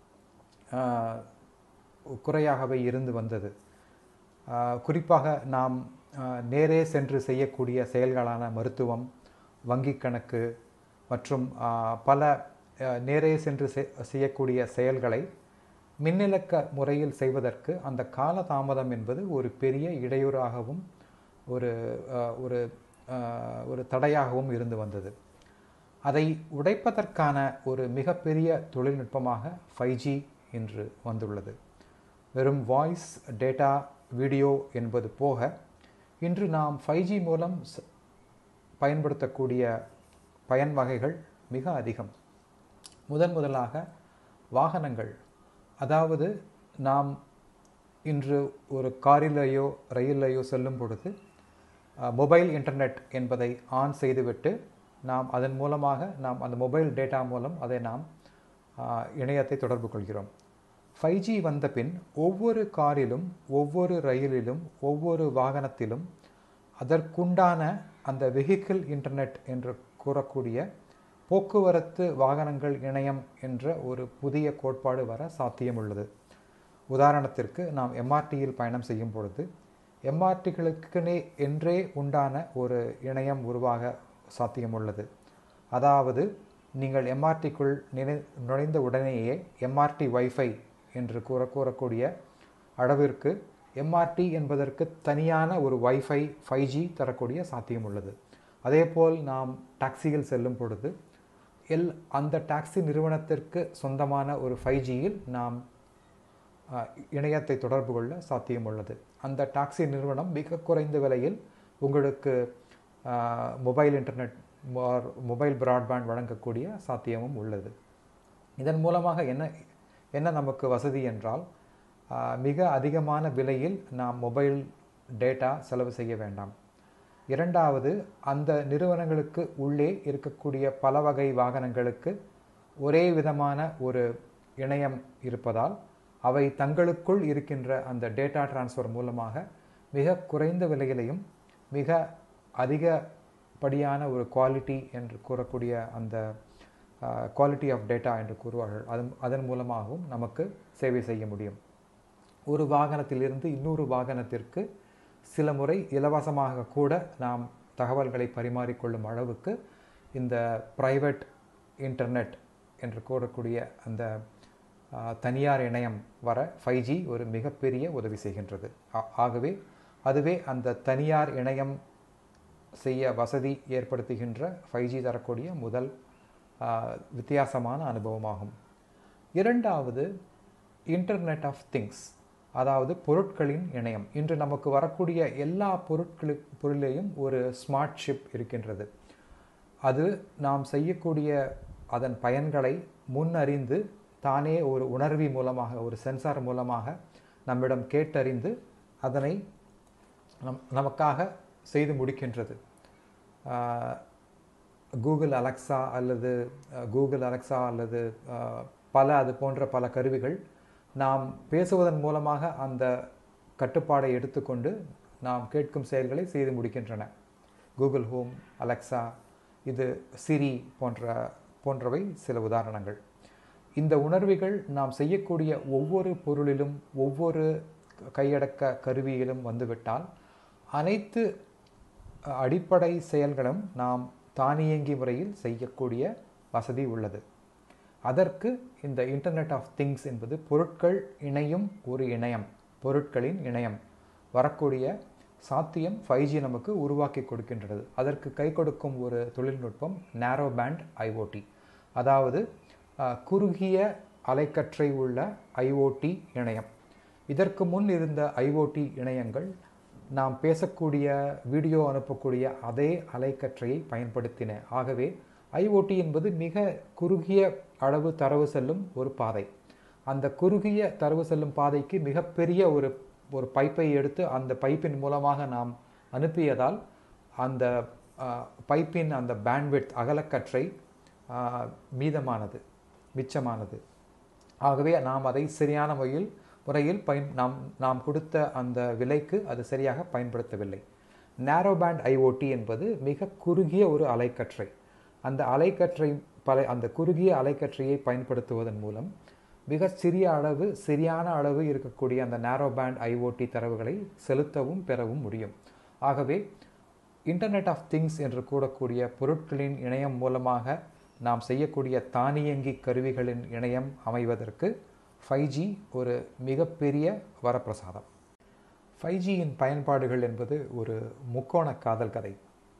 குறையாகவே இருந்து வந்தது குறிப்பாக நாம் நேரே சென்று செய்யக்கூடிய செயல்களான மருத்துவம் வங்கி கணக்கு மற்றும் பல நேரே சென்று செய்யக்கூடிய செயல்களை மின்னிலக்க முறையில் செய்வதற்கு அந்த கால தாமதம் என்பது ஒரு பெரிய இடையூறாகவும் ஒரு ஒரு ஒரு தடையாகவும் இருந்து வந்தது அதை உடைப்பதற்கான ஒரு மிகப்பெரிய தொழில்நுட்பமாக ஃபைவ் ஜி இன்று வந்துள்ளது வெறும் வாய்ஸ் டேட்டா வீடியோ என்பது போக இன்று நாம் ஃபைவ் ஜி மூலம் பயன்படுத்தக்கூடிய பயன் வகைகள் மிக அதிகம் முதன் முதலாக வாகனங்கள் அதாவது நாம் இன்று ஒரு காரிலேயோ ரயிலையோ செல்லும் பொழுது மொபைல் இன்டர்நெட் என்பதை ஆன் செய்துவிட்டு நாம் அதன் மூலமாக நாம் அந்த மொபைல் டேட்டா மூலம் அதை நாம் இணையத்தை தொடர்பு கொள்கிறோம் ஃபைவ் ஜி வந்த பின் ஒவ்வொரு காரிலும் ஒவ்வொரு ரயிலிலும் ஒவ்வொரு வாகனத்திலும் அதற்குண்டான அந்த வெஹிக்கிள் இன்டர்நெட் என்று கூறக்கூடிய போக்குவரத்து வாகனங்கள் இணையம் என்ற ஒரு புதிய கோட்பாடு வர சாத்தியம் உள்ளது உதாரணத்திற்கு நாம் எம்ஆர்டியில் பயணம் செய்யும் பொழுது எம்ஆர்டிகளுக்குனே என்றே உண்டான ஒரு இணையம் உருவாக சாத்தியம் உள்ளது அதாவது நீங்கள் எம்ஆர்டிக்குள் நினை நுழைந்த உடனேயே எம்ஆர்டி வைஃபை என்று கூற கூறக்கூடிய அளவிற்கு எம்ஆர்டி என்பதற்கு தனியான ஒரு வைஃபை ஃபைவ் ஜி தரக்கூடிய சாத்தியம் உள்ளது அதேபோல் நாம் டாக்ஸியில் செல்லும் பொழுது எல் அந்த டாக்ஸி நிறுவனத்திற்கு சொந்தமான ஒரு ஃபைவ் ஜியில் நாம் இணையத்தை தொடர்பு கொள்ள சாத்தியம் உள்ளது அந்த டாக்ஸி நிறுவனம் மிக குறைந்த விலையில் உங்களுக்கு மொபைல் இன்டர்நெட் மொபைல் பிராட்பேண்ட் வழங்கக்கூடிய சாத்தியமும் உள்ளது இதன் மூலமாக என்ன என்ன நமக்கு வசதி என்றால் மிக அதிகமான விலையில் நாம் மொபைல் டேட்டா செலவு செய்ய வேண்டாம் இரண்டாவது அந்த நிறுவனங்களுக்கு உள்ளே இருக்கக்கூடிய பல வகை வாகனங்களுக்கு ஒரே விதமான ஒரு இணையம் இருப்பதால் அவை தங்களுக்குள் இருக்கின்ற அந்த டேட்டா டிரான்ஸ்ஃபர் மூலமாக மிக குறைந்த விலையிலையும் மிக அதிகப்படியான ஒரு குவாலிட்டி என்று கூறக்கூடிய அந்த குவாலிட்டி ஆஃப் டேட்டா என்று கூறுவார்கள் அதன் அதன் மூலமாகவும் நமக்கு சேவை செய்ய முடியும் ஒரு வாகனத்திலிருந்து இன்னொரு வாகனத்திற்கு சில முறை இலவசமாக கூட நாம் தகவல்களை பரிமாறிக்கொள்ளும் அளவுக்கு இந்த ப்ரைவேட் இன்டர்நெட் என்று கூறக்கூடிய அந்த தனியார் இணையம் வர ஃபைவ் ஜி ஒரு மிகப்பெரிய உதவி செய்கின்றது ஆகவே அதுவே அந்த தனியார் இணையம் செய்ய வசதி ஏற்படுத்துகின்ற ஃபைவ் ஜி தரக்கூடிய முதல் வித்தியாசமான அனுபவமாகும் இரண்டாவது இன்டர்நெட் ஆஃப் திங்ஸ் அதாவது பொருட்களின் இணையம் இன்று நமக்கு வரக்கூடிய எல்லா பொருட்களு பொருளையும் ஒரு ஸ்மார்ட் ஷிப் இருக்கின்றது அது நாம் செய்யக்கூடிய அதன் பயன்களை முன்னறிந்து தானே ஒரு உணர்வி மூலமாக ஒரு சென்சார் மூலமாக நம்மிடம் கேட்டறிந்து அதனை நம் நமக்காக செய்து முடிக்கின்றது கூகுள் அலெக்ஸா அல்லது கூகுள் அலெக்ஸா அல்லது பல அது போன்ற பல கருவிகள் நாம் பேசுவதன் மூலமாக அந்த கட்டுப்பாடை எடுத்துக்கொண்டு நாம் கேட்கும் செயல்களை செய்து முடிக்கின்றன கூகுள் ஹோம் அலெக்ஸா இது சிரி போன்ற போன்றவை சில உதாரணங்கள் இந்த உணர்வுகள் நாம் செய்யக்கூடிய ஒவ்வொரு பொருளிலும் ஒவ்வொரு கையடக்க கருவியிலும் வந்துவிட்டால் அனைத்து அடிப்படை செயல்களும் நாம் தானியங்கி முறையில் செய்யக்கூடிய வசதி உள்ளது அதற்கு இந்த இன்டர்நெட் ஆஃப் திங்ஸ் என்பது பொருட்கள் இணையும் ஒரு இணையம் பொருட்களின் இணையம் வரக்கூடிய சாத்தியம் ஃபைவ் ஜி நமக்கு உருவாக்கி கொடுக்கின்றது அதற்கு கை கொடுக்கும் ஒரு தொழில்நுட்பம் நேரோ பேண்ட் ஐஓடி அதாவது குறுகிய அலைக்கற்றை உள்ள ஐஓடி இணையம் இதற்கு முன் இருந்த ஐஓடி இணையங்கள் நாம் பேசக்கூடிய வீடியோ அனுப்பக்கூடிய அதே அலைக்கற்றையை பயன்படுத்தின ஆகவே ஐஓடி என்பது மிக குறுகிய அளவு தரவு செல்லும் ஒரு பாதை அந்த குறுகிய தரவு செல்லும் பாதைக்கு மிகப்பெரிய ஒரு ஒரு பைப்பை எடுத்து அந்த பைப்பின் மூலமாக நாம் அனுப்பியதால் அந்த பைப்பின் அந்த பேண்ட்விட் அகலக்கற்றை மீதமானது மிச்சமானது ஆகவே நாம் அதை சரியான முறையில் முறையில் பயன் நாம் நாம் கொடுத்த அந்த விலைக்கு அது சரியாக பயன்படுத்தவில்லை நேரோ பேண்ட் ஐஓடி என்பது மிக குறுகிய ஒரு அலைக்கற்றை அந்த அலைக்கற்றை பல அந்த குறுகிய அலைக்கற்றையை பயன்படுத்துவதன் மூலம் மிக சிறிய அளவு சரியான அளவு இருக்கக்கூடிய அந்த நேரோ பேண்ட் ஐஓடி தரவுகளை செலுத்தவும் பெறவும் முடியும் ஆகவே இன்டர்நெட் ஆஃப் திங்ஸ் என்று கூடக்கூடிய பொருட்களின் இணையம் மூலமாக நாம் செய்யக்கூடிய தானியங்கி கருவிகளின் இணையம் அமைவதற்கு ஃபைவ் ஜி ஒரு மிகப்பெரிய வரப்பிரசாதம் ஃபைவ் ஜியின் பயன்பாடுகள் என்பது ஒரு முக்கோண காதல் கதை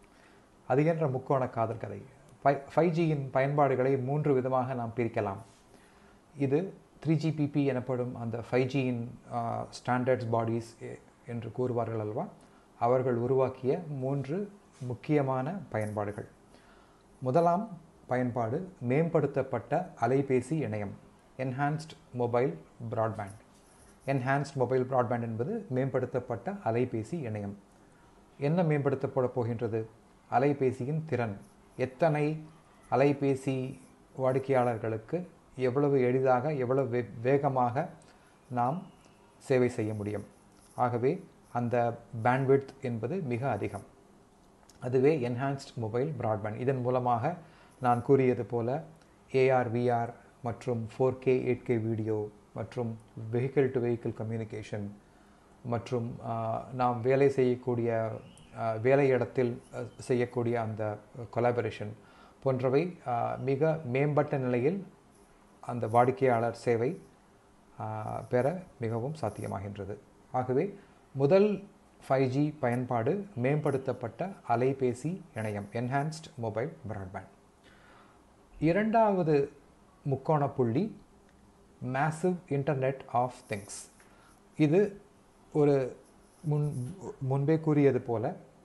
அது என்ற முக்கோண காதல் கதை ஃபை ஃபைவ் ஜியின் பயன்பாடுகளை மூன்று விதமாக நாம் பிரிக்கலாம் இது த்ரீ ஜிபிபி எனப்படும் அந்த ஃபைவ் ஜியின் ஸ்டாண்டர்ட்ஸ் பாடிஸ் என்று கூறுவார்கள் அல்வா அவர்கள் உருவாக்கிய மூன்று முக்கியமான பயன்பாடுகள் முதலாம் பயன்பாடு மேம்படுத்தப்பட்ட அலைபேசி இணையம் enhanced mobile broadband enhanced mobile broadband என்பது மேம்படுத்தப்பட்ட அலைபேசி இணையம் என்ன மேம்படுத்தப்பட போகின்றது அலைபேசியின் திறன் எத்தனை அலைபேசி வாடிக்கையாளர்களுக்கு எவ்வளவு எளிதாக எவ்வளவு வே வேகமாக நாம் சேவை செய்ய முடியும் ஆகவே அந்த பேண்ட்விட்த் என்பது மிக அதிகம் அதுவே என்ஹான்ஸ்ட் மொபைல் பிராட்பேண்ட் இதன் மூலமாக நான் கூறியது போல ஏஆர் விஆர் மற்றும் four K eight K video மற்றும் வெஹிக்கிள் டு வெஹிக்கிள் கம்யூனிகேஷன் மற்றும் நாம் வேலை செய்யக்கூடிய வேலை இடத்தில் செய்யக்கூடிய அந்த கொலாபரேஷன் போன்றவை மிக மேம்பட்ட நிலையில் அந்த வாடிக்கையாளர் சேவை பெற மிகவும் சாத்தியமாகின்றது ஆகவே முதல் ஃபைவ் ஜி பயன்பாடு மேம்படுத்தப்பட்ட அலைபேசி இணையம் என்ஹான்ஸ்ட் மொபைல் பிராட்பேண்ட் இரண்டாவது முக்கோண புள்ளி மேசிவ் இன்டர்நெட் ஆஃப் திங்ஸ் இது ஒரு முன் முன்பே கூறியது போல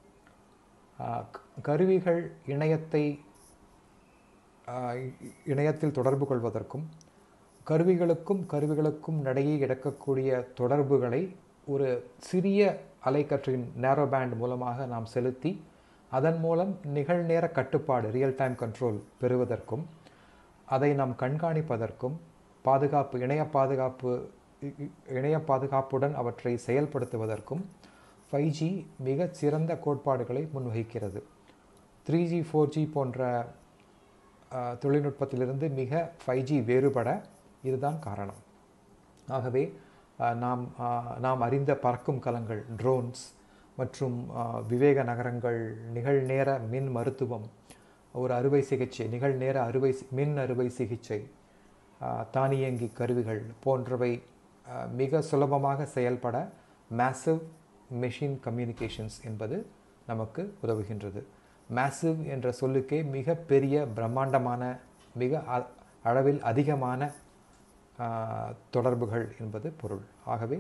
கருவிகள் இணையத்தை இணையத்தில் தொடர்பு கொள்வதற்கும் கருவிகளுக்கும் கருவிகளுக்கும் நடையே கிடக்கக்கூடிய தொடர்புகளை ஒரு சிறிய அலைக்கற்றின் நேரோ பேண்ட் மூலமாக நாம் செலுத்தி அதன் மூலம் நிகழ்நேர கட்டுப்பாடு ரியல் டைம் கண்ட்ரோல் பெறுவதற்கும் அதை நாம் கண்காணிப்பதற்கும் பாதுகாப்பு இணைய பாதுகாப்பு இணைய பாதுகாப்புடன் அவற்றை செயல்படுத்துவதற்கும் ஃபைவ் ஜி மிகச் சிறந்த கோட்பாடுகளை முன்வகிக்கிறது த்ரீ ஜி ஃபோர் ஜி போன்ற தொழில்நுட்பத்திலிருந்து மிக ஃபைவ் ஜி வேறுபட இதுதான் காரணம் ஆகவே நாம் நாம் அறிந்த பறக்கும் கலங்கள் ட்ரோன்ஸ் மற்றும் விவேக நகரங்கள் நிகழ்நேர மின் மருத்துவம் ஒரு அறுவை சிகிச்சை நிகழ்நேர அறுவை மின் அறுவை சிகிச்சை தானியங்கி கருவிகள் போன்றவை மிக சுலபமாக செயல்பட மேசிவ் மெஷின் கம்யூனிகேஷன்ஸ் என்பது நமக்கு உதவுகின்றது மேசிவ் என்ற சொல்லுக்கே மிக பெரிய பிரம்மாண்டமான மிக அளவில் அதிகமான தொடர்புகள் என்பது பொருள் ஆகவே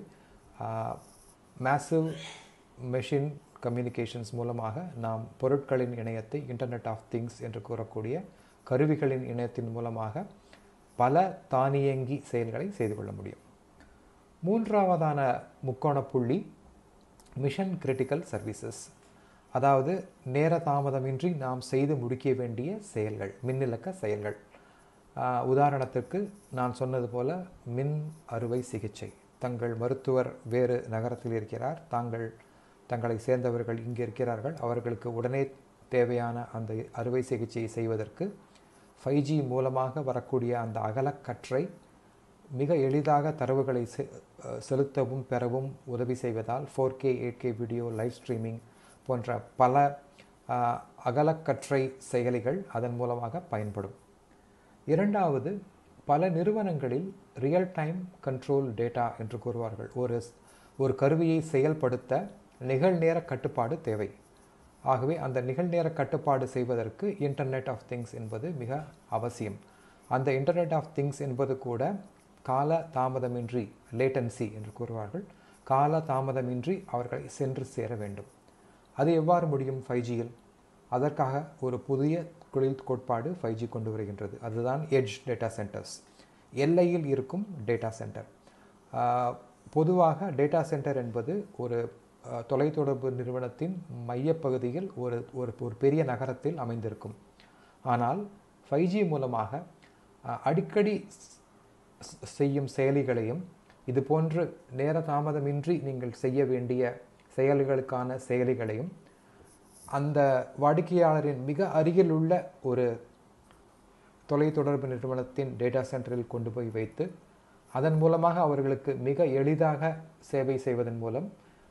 மேசிவ் மெஷின் கம்யூனிகேஷன்ஸ் மூலமாக நாம் பொருட்களின் இணையத்தை இன்டர்நெட் ஆஃப் திங்ஸ் என்று கூறக்கூடிய கருவிகளின் இணையத்தின் மூலமாக பல தானியங்கி செயல்களை செய்து கொள்ள முடியும் மூன்றாவதான முக்கோண புள்ளி மிஷன் கிரிட்டிக்கல் சர்வீசஸ் அதாவது நேர தாமதமின்றி நாம் செய்து முடிக்க வேண்டிய செயல்கள் மின்னிலக்க செயல்கள் உதாரணத்திற்கு நான் சொன்னது போல மின் அறுவை சிகிச்சை தங்கள் மருத்துவர் வேறு நகரத்தில் இருக்கிறார் தாங்கள் தங்களை சேர்ந்தவர்கள் இங்கே இருக்கிறார்கள் அவர்களுக்கு உடனே தேவையான அந்த அறுவை சிகிச்சையை செய்வதற்கு ஃபைவ் ஜி மூலமாக வரக்கூடிய அந்த அகலக்கற்றை மிக எளிதாக தரவுகளை செலுத்தவும் பெறவும் உதவி செய்வதால் four K eight K video live streaming போன்ற பல அகலக்கற்றை செயலிகள் அதன் மூலமாக பயன்படும் இரண்டாவது பல நிறுவனங்களில் ரியல் டைம் கண்ட்ரோல் டேட்டா என்று கூறுவார்கள் ஒரு ஒரு கருவியை செயல்படுத்த நிகழ்நேர கட்டுப்பாடு தேவை ஆகவே அந்த நிகழ்நேர கட்டுப்பாடு செய்வதற்கு இன்டர்நெட் ஆஃப் திங்ஸ் என்பது மிக அவசியம் அந்த இன்டர்நெட் ஆஃப் திங்ஸ் என்பது கூட கால தாமதமின்றி லேட்டன்சி என்று கூறுவார்கள் கால தாமதமின்றி அவர்களை சென்று சேர வேண்டும் அது எவ்வாறு முடியும் ஃபைவ் ஜியில் அதற்காக ஒரு புதிய தொழில் கோட்பாடு ஃபைவ் ஜி கொண்டு வருகின்றது அதுதான் எட்ஜ் டேட்டா சென்டர்ஸ் எல்லையில் இருக்கும் டேட்டா சென்டர் பொதுவாக டேட்டா சென்டர் என்பது ஒரு தொலைத்தொடர்பு நிறுவனத்தின் மையப்பகுதியில் ஒரு ஒரு ஒரு பெரிய நகரத்தில் அமைந்திருக்கும் ஆனால் ஃபைவ் ஜி மூலமாக அடிக்கடி செய்யும் செயலிகளையும் இது போன்று நேர தாமதமின்றி நீங்கள் செய்ய வேண்டிய செயல்களுக்கான செயலிகளையும் அந்த வாடிக்கையாளரின் மிக அருகில் உள்ள ஒரு தொலைத்தொடர்பு நிறுவனத்தின் டேட்டா சென்டரில் கொண்டு போய் வைத்து அதன் மூலமாக அவர்களுக்கு மிக எளிதாக சேவை செய்வதன் மூலம்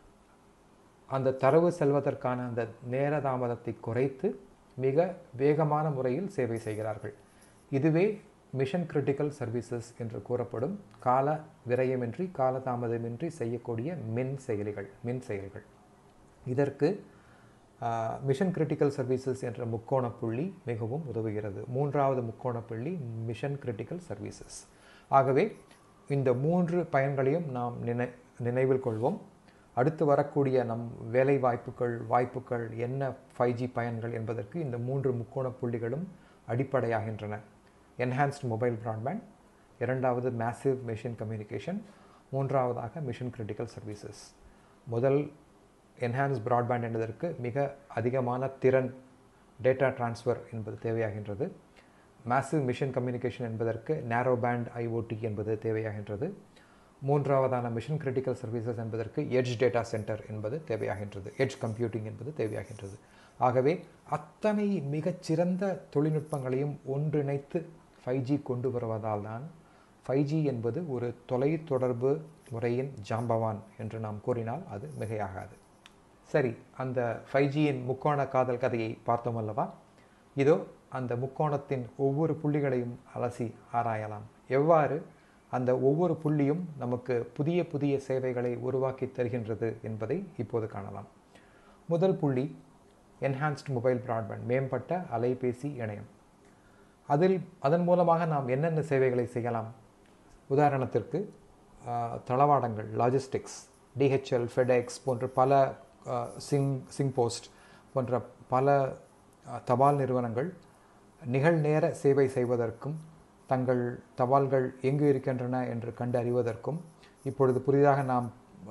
அந்த தரவு செல்வதற்கான அந்த நேர தாமதத்தை குறைத்து மிக வேகமான முறையில் சேவை செய்கிறார்கள் இதுவே மிஷன் கிரிட்டிக்கல் சர்வீசஸ் என்று கூறப்படும் கால விரயமின்றி காலதாமதமின்றி செய்யக்கூடிய மின் செயலிகள் மின் செயல்கள் இதற்கு மிஷன் கிரிட்டிக்கல் சர்வீசஸ் என்ற முக்கோண புள்ளி மிகவும் உதவுகிறது மூன்றாவது முக்கோண புள்ளி மிஷன் கிரிட்டிக்கல் சர்வீசஸ் ஆகவே இந்த மூன்று பயன்களையும் நாம் நினை நினைவில் கொள்வோம் அடுத்து வரக்கூடிய நம் வேலை வாய்ப்புகள் வாய்ப்புகள் என்ன ஃபைவ் ஜி பயன்கள் என்பதற்கு இந்த மூன்று முக்கோண புள்ளிகளும் அடிப்படையாகின்றன என்ஹான்ஸ்ட் மொபைல் ப்ராட்பேண்ட் இரண்டாவது மேசிவ் மெஷின் கம்யூனிகேஷன் மூன்றாவதாக மிஷன் கிரிட்டிக்கல் சர்வீசஸ் முதல் என்ஹான்ஸ் ப்ராட்பேண்ட் என்பதற்கு மிக அதிகமான திறன் டேட்டா டிரான்ஸ்ஃபர் என்பது தேவையாகின்றது மேசிவ் மிஷன் கம்யூனிகேஷன் என்பதற்கு நேரோ பேண்ட் ஐஓடி என்பது தேவையாகின்றது மூன்றாவதான மிஷன் கிரிட்டிக்கல் சர்வீசஸ் என்பதற்கு எட்ஜ் டேட்டா சென்டர் என்பது தேவையாகின்றது எட்ஜ் கம்ப்யூட்டிங் என்பது தேவையாகின்றது ஆகவே அத்தனை மிகச்சிறந்த தொழில்நுட்பங்களையும் ஒன்றிணைத்து ஃபைவ் ஜி கொண்டு வருவதால் தான் ஃபைவ் ஜி என்பது ஒரு தொலைத்தொடர்பு முறையின் ஜாம்பவான் என்று நாம் கூறினால் அது மிகையாகாது சரி அந்த ஃபைவ் ஜியின் முக்கோண காதல் கதையை பார்த்தோம் அல்லவா இதோ அந்த முக்கோணத்தின் ஒவ்வொரு புள்ளிகளையும் அலசி ஆராயலாம் எவ்வாறு அந்த ஒவ்வொரு புள்ளியும் நமக்கு புதிய புதிய சேவைகளை உருவாக்கி தருகின்றது என்பதை இப்போது காணலாம் முதல் புள்ளி என்ஹான்ஸ்ட் மொபைல் பிராட்பேண்ட் மேம்பட்ட அலைபேசி இணையம் அதில் அதன் மூலமாக நாம் என்னென்ன சேவைகளை செய்யலாம் உதாரணத்திற்கு தளவாடங்கள் லாஜிஸ்டிக்ஸ் டிஹெச்எல் ஃபெடெக்ஸ் போன்ற பல சிங் சிங் போஸ்ட் போன்ற பல தபால் நிறுவனங்கள் நிகழ்நேர சேவை செய்வதற்கும் தங்கள் தபால்கள் எங்கு இருக்கின்றன என்று கண்டு அறிவதற்கும் இப்பொழுது புதிதாக நாம்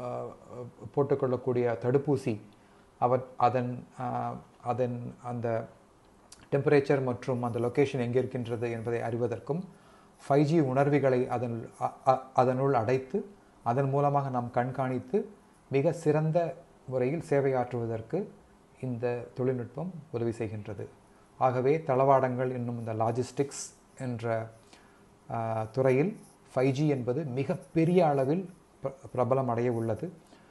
போட்டுக்கொள்ளக்கூடிய தடுப்பூசி அவ அதன் அதன் அந்த டெம்பரேச்சர் மற்றும் அந்த லொக்கேஷன் எங்கே இருக்கின்றது என்பதை அறிவதற்கும் ஃபைவ் ஜி உணர்விகளை அதன் அதனுள் அடைத்து அதன் மூலமாக நாம் கண்காணித்து மிக சிறந்த முறையில் சேவையாற்றுவதற்கு இந்த தொழில்நுட்பம் உதவி செய்கின்றது ஆகவே தளவாடங்கள் என்னும் இந்த லாஜிஸ்டிக்ஸ் என்ற துறையில் ஃபைவ் ஜி என்பது மிக பெரிய அளவில் பிரபலம் அடைய உள்ளது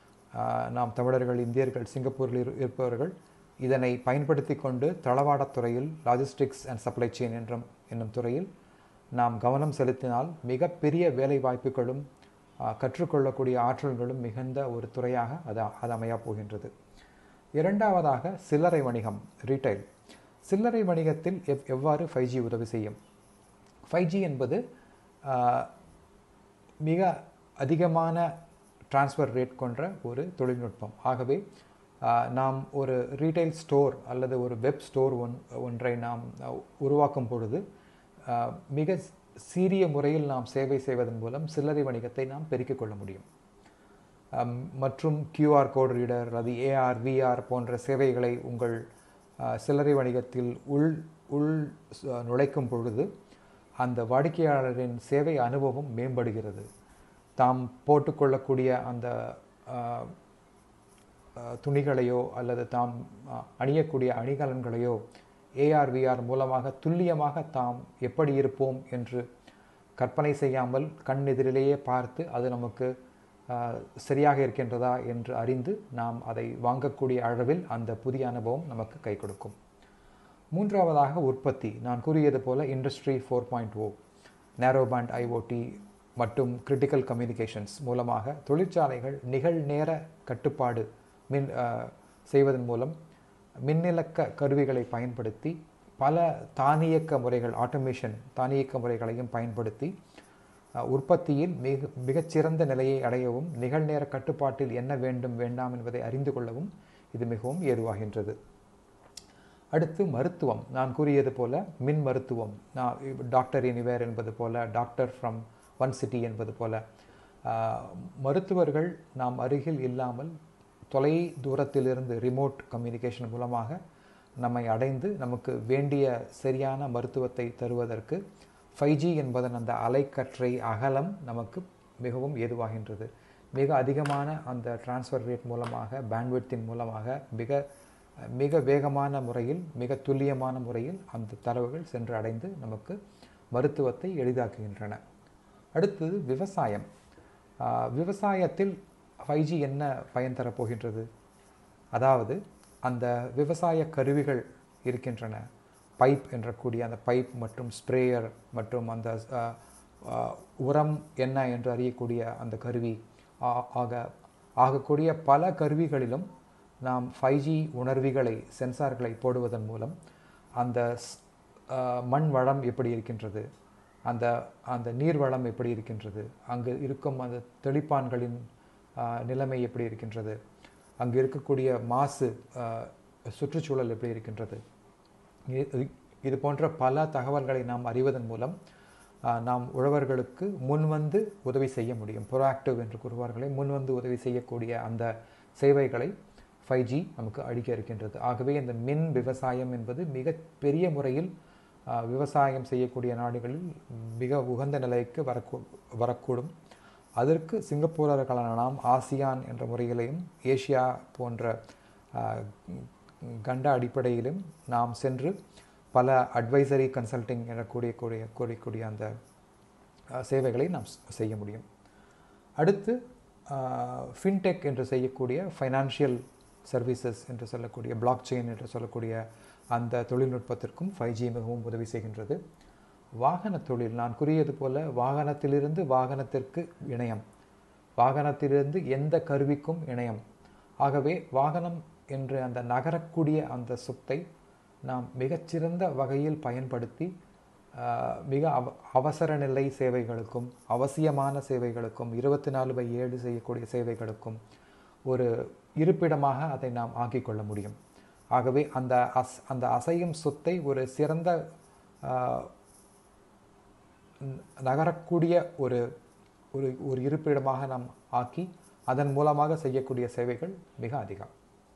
நாம் தமிழர்கள் இந்தியர்கள் சிங்கப்பூரில் இருப்பவர்கள் இதனை பயன்படுத்தி கொண்டு தளவாடத் துறையில் லாஜிஸ்டிக்ஸ் அண்ட் சப்ளை செயின் என்றும் என்னும் துறையில் நாம் கவனம் செலுத்தினால் மிகப்பெரிய வேலை வாய்ப்புகளும் கற்றுக்கொள்ளக்கூடிய ஆற்றல்களும் மிகுந்த ஒரு துறையாக அது அது அமையப் போகின்றது இரண்டாவதாக சில்லறை வணிகம் ரீட்டைல் சில்லறை வணிகத்தில் எவ் எவ்வாறு ஃபைவ் ஜி உதவி செய்யும் ஃபைவ் ஜி என்பது மிக அதிகமான டிரான்ஸ்ஃபர் ரேட் கொண்ட ஒரு தொழில்நுட்பம் ஆகவே நாம் ஒரு ரீட்டைல் ஸ்டோர் அல்லது ஒரு வெப் ஸ்டோர் ஒன் ஒன்றை நாம் உருவாக்கும் பொழுது மிக சீரிய முறையில் நாம் சேவை செய்வதன் மூலம் சில்லறை வணிகத்தை நாம் பெருக்கிக் கொள்ள முடியும் மற்றும் கியூஆர் கோட் ரீடர் அது ஏஆர் விஆர் போன்ற சேவைகளை உங்கள் சில்லறை வணிகத்தில் உள் உள் நுழைக்கும் பொழுது அந்த வாடிக்கையாளரின் சேவை அனுபவம் மேம்படுகிறது தாம் போட்டுக்கொள்ளக்கூடிய அந்த துணிகளையோ அல்லது தாம் அணியக்கூடிய அணிகலன்களையோ ஏஆர்விஆர் மூலமாக துல்லியமாக தாம் எப்படி இருப்போம் என்று கற்பனை செய்யாமல் கண் எதிரிலேயே பார்த்து அது நமக்கு சரியாக இருக்கின்றதா என்று அறிந்து நாம் அதை வாங்கக்கூடிய அளவில் அந்த புதிய அனுபவம் நமக்கு கை கொடுக்கும் மூன்றாவதாக உற்பத்தி நான் கூறியது போல industry four point O narrowband IoT மற்றும் கிரிட்டிக்கல் கம்யூனிகேஷன்ஸ் மூலமாக தொழிற்சாலைகள் நிகழ்நேர கட்டுப்பாடு மின் செய்வதன் மூலம் மின்னிலக்க கருவிகளை பயன்படுத்தி பல தானியக்க முறைகள் ஆட்டோமேஷன் தானியக்க முறைகளையும் பயன்படுத்தி உற்பத்தியில் மிக மிகச்சிறந்த நிலையை அடையவும் நிகழ்நேர கட்டுப்பாட்டில் என்ன வேண்டும் வேண்டாம் என்பதை அறிந்து கொள்ளவும் இது மிகவும் ஏதுவாகின்றது அடுத்து மருத்துவம் நான் கூறியது போல மின் மருத்துவம் நான் டாக்டர் எனிவேர் என்பது போல டாக்டர் ஃப்ரம் ஒன் சிட்டி என்பது போல மருத்துவர்கள் நாம் அருகில் இல்லாமல் தொலை தூரத்திலிருந்து ரிமோட் கம்யூனிகேஷன் மூலமாக நம்மை அடைந்து நமக்கு வேண்டிய சரியான மருத்துவத்தை தருவதற்கு ஃபைவ் ஜி என்பதன் அந்த அலைக்கற்றை அகலம் நமக்கு மிகவும் ஏதுவாகின்றது மிக அதிகமான அந்த டிரான்ஸ்ஃபர் ரேட் மூலமாக பேண்ட்விட்டின் மூலமாக மிக மிக வேகமான முறையில் மிக துல்லியமான முறையில் அந்த தரவுகள் சென்று அடைந்து நமக்கு மருத்துவத்தை எளிதாக்குகின்றன அடுத்தது விவசாயம் விவசாயத்தில் ஃபைவ் ஜி என்ன பயன் தரப்போகின்றது அதாவது அந்த விவசாய கருவிகள் இருக்கின்றன பைப் என்றக்கூடிய அந்த பைப் மற்றும் ஸ்ப்ரேயர் மற்றும் அந்த உரம் என்ன என்று அறியக்கூடிய அந்த கருவி ஆக ஆகக்கூடிய பல கருவிகளிலும் நாம் ஃபைவ் ஜி உணர்விகளை சென்சார்களை போடுவதன் மூலம் அந்த மண் வளம் எப்படி இருக்கின்றது அந்த அந்த நீர் வளம் எப்படி இருக்கின்றது அங்கு இருக்கும் அந்த தெளிப்பான்களின் நிலைமை எப்படி இருக்கின்றது அங்கு இருக்கக்கூடிய மாசு சுற்றுச்சூழல் எப்படி இருக்கின்றது இது போன்ற பல தகவல்களை நாம் அறிவதன் மூலம் நாம் உழவர்களுக்கு முன்வந்து உதவி செய்ய முடியும் ப்ரோஆக்டிவ் என்று கூறுவார்களை முன்வந்து உதவி செய்யக்கூடிய அந்த சேவைகளை ஃபைவ் ஜி நமக்கு அளிக்க இருக்கின்றது ஆகவே இந்த மின் விவசாயம் என்பது மிக பெரிய முறையில் ஆஹ், விவசாயம் செய்யக்கூடிய நாடுகளில் மிக உகந்த நிலைக்கு வரக்கூ வரக்கூடும் அதற்கு சிங்கப்பூரர்களான நாம் ஆசியான் என்ற முறையிலையும் ஏசியா போன்ற ஆஹ், கண்ட அடிப்படையிலும் நாம் சென்று பல அட்வைசரி கன்சல்டிங் என கூடிய கூடிய கூடிய அந்த ஆஹ், சேவைகளை நாம் ஸ்- செய்ய முடியும் அடுத்து ஃபின்டெக் என்று செய்யக்கூடிய ஃபைனான்ஷியல் சர்வீசஸ் என்று சொல்லக்கூடிய பிளாக் செயின் என்று சொல்லக்கூடிய அந்த தொழில்நுட்பத்திற்கும் ஃபைவ் ஜி மிகவும் உதவி செய்கின்றது வாகன தொழில் நான் கூறியது போல வாகனத்திலிருந்து வாகனத்திற்கு இணையம் வாகனத்திலிருந்து எந்த கருவிக்கும் இணையம் ஆகவே வாகனம் என்று அந்த நகரக்கூடிய அந்த சொத்தை நாம் மிகச்சிறந்த வகையில் பயன்படுத்தி ஆஹ், மிக அவ அவசர நிலை சேவைகளுக்கும் அவசியமான சேவைகளுக்கும் இருபத்தி நாலு பை ஏழு செய்யக்கூடிய சேவைகளுக்கும் ஒரு இருப்பிடமாக அதை நாம் ஆக்கிக் கொள்ள முடியும் ஆகவே அந்த அஸ் அந்த அசையும் சொத்தை ஒரு சிறந்த ஆஹ், ந- நகரக்கூடிய ஒரு ஒரு ஒரு இருப்பிடமாக நாம் ஆக்கி அதன் மூலமாக செய்யக்கூடிய சேவைகள் மிக அதிகம்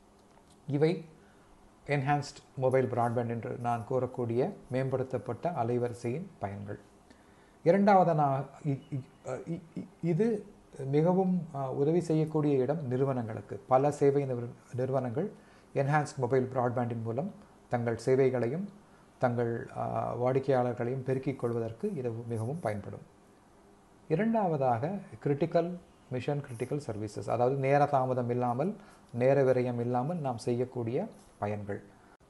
இவை என்ஹான்ஸ்ட் மொபைல் பிராட்பேண்ட் என்று நான் கூறக்கூடிய மேம்படுத்தப்பட்ட அலைவரிசையின் பயன்கள் இரண்டாவது நான் இ- இ- இ- இ- இது மிகவும் அஹ், உதவி செய்யக்கூடிய இடம் நிறுவனங்களுக்கு பல சேவை நிறுவ- நிறுவனங்கள் என்ஹான்ஸ்ட் மொபைல் பிராட்பேண்டின் மூலம் தங்கள் சேவைகளையும் தங்கள் அஹ், வாடிக்கையாளர்களையும் பெருக்கிக் கொள்வதற்கு இது மிகவும் பயன்படும் இரண்டாவதாக கிரிட்டிக்கல் மிஷன் கிரிட்டிக்கல் சர்வீசஸ் அதாவது நேர தாமதம் இல்லாமல் நேர விரயம் இல்லாமல் நாம் செய்யக்கூடிய பயன்கள்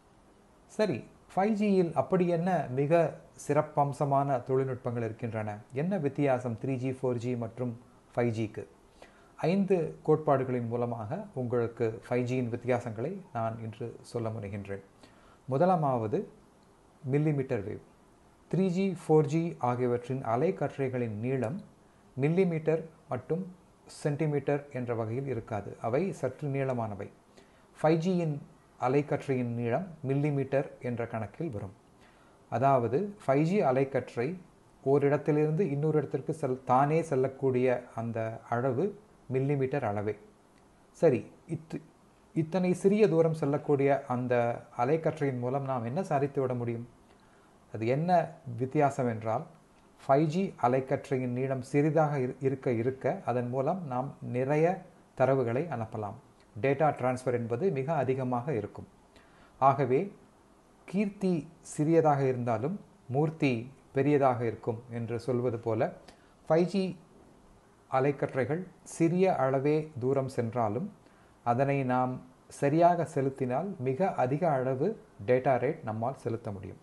சரி ஃபைவ் ஜியில் அப்படி என்ன மிக சிறப்பம்சமான தொழில்நுட்பங்கள் இருக்கின்றன என்ன வித்தியாசம் த்ரீ ஜி ஃபோர் ஜி மற்றும் ஃபைவ் ஜிக்கு ஐந்து கோட்பாடுகளின் மூலமாக உங்களுக்கு ஃபைவ் ஜியின் வித்தியாசங்களை நான் இன்று சொல்ல முனைகின்றேன் முதலாமாவது millimetre wave three G four G ஆகியவற்றின் அலைக்கற்றைகளின் நீளம் மில்லிமீட்டர் மற்றும் சென்டிமீட்டர் என்ற வகையில் இருக்காது அவை சற்று நீளமானவை ஃபைவ் ஜியின் அலைக்கற்றையின் நீளம் மில்லிமீட்டர் என்ற கணக்கில் வரும் அதாவது ஃபைவ் ஜி அலைக்கற்றை ஓரிடத்திலிருந்து இன்னொரு இடத்திற்கு செல் தானே செல்லக்கூடிய அந்த அளவு மில்லிமீட்டர் அளவே சரி இத்து இத்தனை சிறிய தூரம் செல்லக்கூடிய அந்த அலைக்கற்றையின் மூலம் நாம் என்ன சாதித்து விட முடியும் அது என்ன வித்தியாசம் என்றால் ஃபைவ் ஜி அலைக்கற்றையின் நீளம் சிறிதாக இரு- இருக்க இருக்க அதன் மூலம் நாம் நிறைய தரவுகளை அனுப்பலாம் டேட்டா டிரான்ஸ்ஃபர் என்பது மிக அதிகமாக இருக்கும் ஆகவே கீர்த்தி சிறியதாக இருந்தாலும் மூர்த்தி பெரியதாக இருக்கும் என்று சொல்வது போல ஃபைவ் ஜி அலைக்கற்றைகள் சிறிய அளவே தூரம் சென்றாலும் அதனை நாம் சரியாக செலுத்தினால் மிக அதிக அளவு டேட்டா ரேட் நம்மால் செலுத்த முடியும்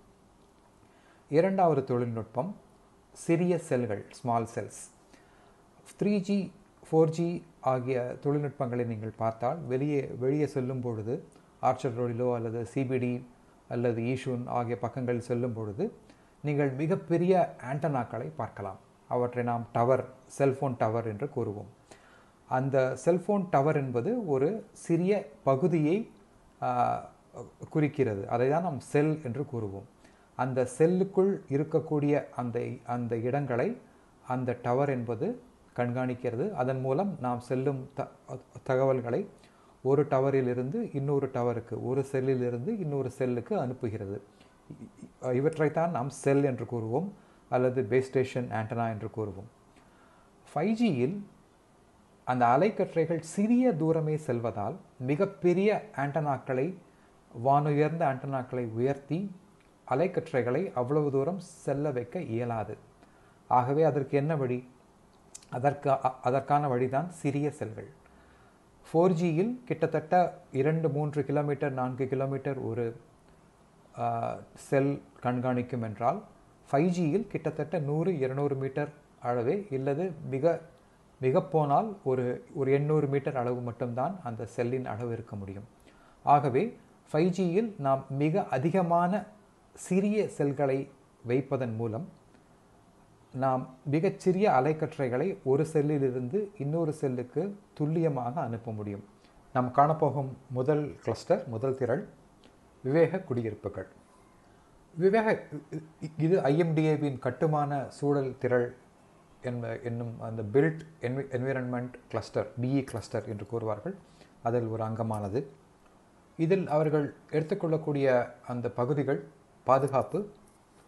இரண்டாவது தொழில்நுட்பம் சிறிய செல்கள் small cells three G four G ஆகிய தொழில்நுட்பங்களை நீங்கள் பார்த்தால் வெளியே வெளியே செல்லும் பொழுது ஆர்ச்சர் ரோடிலோ அல்லது சிபிடி அல்லது ஈஷூன் ஆகிய பக்கங்களில் செல்லும் பொழுது நீங்கள் மிகப்பெரிய ஆண்டனாக்களை பார்க்கலாம் அவற்றை நாம் டவர் செல்போன் டவர் என்று கூறுவோம் அந்த செல்போன் டவர் என்பது ஒரு சிறிய பகுதியை ஆஹ், குறிக்கிறது அதை தான் நாம் செல் என்று கூறுவோம் அந்த செல்லுக்குள் இருக்கக்கூடிய அந்த அந்த இடங்களை அந்த டவர் என்பது கண்காணிக்கிறது அதன் மூலம் நாம் செல்லும் த தகவல்களை ஒரு டவரிலிருந்து இன்னொரு டவருக்கு ஒரு செல்லிலிருந்து இன்னொரு செல்லுக்கு அனுப்புகிறது இ- இ- இவற்றைத்தான் நாம் செல் என்று கூறுவோம் அல்லது பேஸ் ஸ்டேஷன் ஆண்டனா என்று கூறுவோம் ஃபைவ் ஜியில் அந்த அலைக்கற்றைகள் சிறிய தூரமே செல்வதால் மிகப்பெரிய ஆண்டனாக்களை வானுயர்ந்த ஆண்டனாக்களை உயர்த்தி அலைக்கற்றைகளை அவ்வளவு தூரம் செல்ல வைக்க இயலாது ஆகவே அதற்கு என்ன வழி அதற்கு அ- அதற்கான வழிதான் சிறிய செல்கள் ஃபோர் ஜியில் கிட்டத்தட்ட இரண்டு மூன்று கிலோமீட்டர் நான்கு கிலோமீட்டர் ஒரு செல் கண்காணிக்கும் என்றால் ஃபைவ் ஜியில் கிட்டத்தட்ட நூறு இருநூறு மீட்டர் அளவே இல்லது மிக மிக போனால் ஒரு ஒரு எண்ணூறு மீட்டர் அளவு மட்டும்தான் அந்த செல்லின் அளவு இருக்க முடியும் ஆகவே ஃபைவ் ஜியில் நாம் மிக அதிகமான சிறிய செல்களை வைப்பதன் மூலம் நாம் மிகச்சிறிய அலைக்கற்றைகளை ஒரு செல்லிலிருந்து இன்னொரு செல்லுக்கு துல்லியமாக அனுப்ப முடியும் நாம் காணப்போகும் முதல் கிளஸ்டர் முதல் திரள் விவேக குடியிருப்புகள் விவேக இ- இது ஐஎம்டிஏவின் கட்டுமான சூழல் திரள் என்ப என்னும் அந்த பில்ட் என்வி என்விரான்மெண்ட் கிளஸ்டர் பிஇ கிளஸ்டர் என்று கூறுவார்கள் அதில் ஒரு அங்கமானது இதில் அவர்கள் எடுத்துக்கொள்ளக்கூடிய அந்த பகுதிகள் பாதுகாப்பு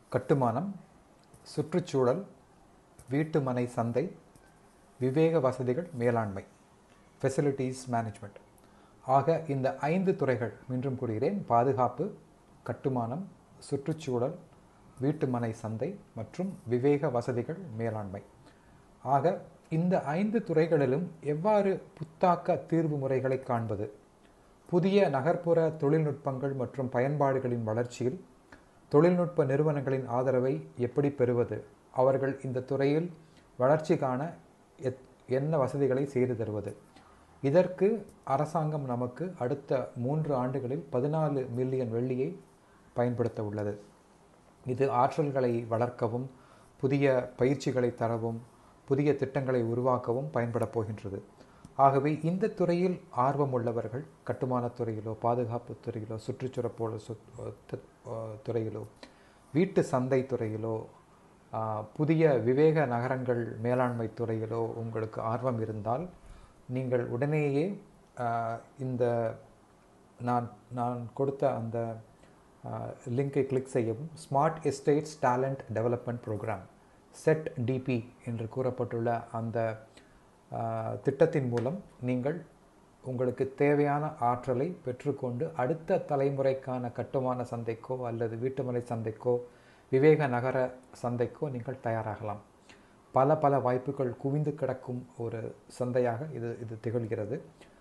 கட்டுமானம் சுற்றுச்சூழல் வீட்டு மனை சந்தை விவேக வசதிகள் மேலாண்மை ஃபெசிலிட்டிஸ் மேனேஜ்மெண்ட் ஆக இந்த ஐந்து துறைகள் மீண்டும் கூறுகிறேன் பாதுகாப்பு கட்டுமானம் சுற்றுச்சூழல் வீட்டு மனை சந்தை மற்றும் விவேக வசதிகள் மேலாண்மை ஆக இந்த ஐந்து துறைகளிலும் எவ்வாறு புத்தாக்க தீர்வு முறைகளை காண்பது புதிய நகர்ப்புற தொழில்நுட்பங்கள் மற்றும் பயன்பாடுகளின் வளர்ச்சியில் தொழில்நுட்ப நிறுவனங்களின் ஆதரவை எப்படி பெறுவது அவர்கள் இந்த துறையில் வளர்ச்சி காண எத் என்ன வசதிகளை செய்து தருவது இதற்கு அரசாங்கம் நமக்கு அடுத்த மூன்று ஆண்டுகளில் பதினாலு மில்லியன் வெள்ளியை பயன்படுத்த உள்ளது இது ஆற்றல்களை வளர்க்கவும் புதிய பயிற்சிகளை தரவும் புதிய திட்டங்களை உருவாக்கவும் பயன்படப் போகின்றது ஆகவே இந்த துறையில் ஆர்வம் உள்ளவர்கள் கட்டுமானத் துறையிலோ பாதுகாப்பு துறையிலோ சுற்றுச்சுரப்போல துறையிலோ வீட்டு சந்தை துறையிலோ புதிய விவேக நகரங்கள் மேலாண்மை துறையிலோ உங்களுக்கு ஆர்வம் இருந்தால் நீங்கள் உடனேயே இந்த நான் நான் கொடுத்த அந்த லிங்கை கிளிக் செய்யவும் smart estates talent development programme set DP என்று கூறப்பட்டுள்ள அந்த திட்டத்தின் மூலம் நீங்கள் உங்களுக்கு தேவையான ஆற்றலை பெற்றுக்கொண்டு அடுத்த தலைமுறைக்கான கட்டுமான சந்தைக்கோ அல்லது வீட்டுமனை சந்தைக்கோ விவேக நகர சந்தைக்கோ நீங்கள் தயாராகலாம் பல பல வாய்ப்புகள் குவிந்து கிடக்கும் ஒரு சந்தையாக இது இது திகழ்கிறது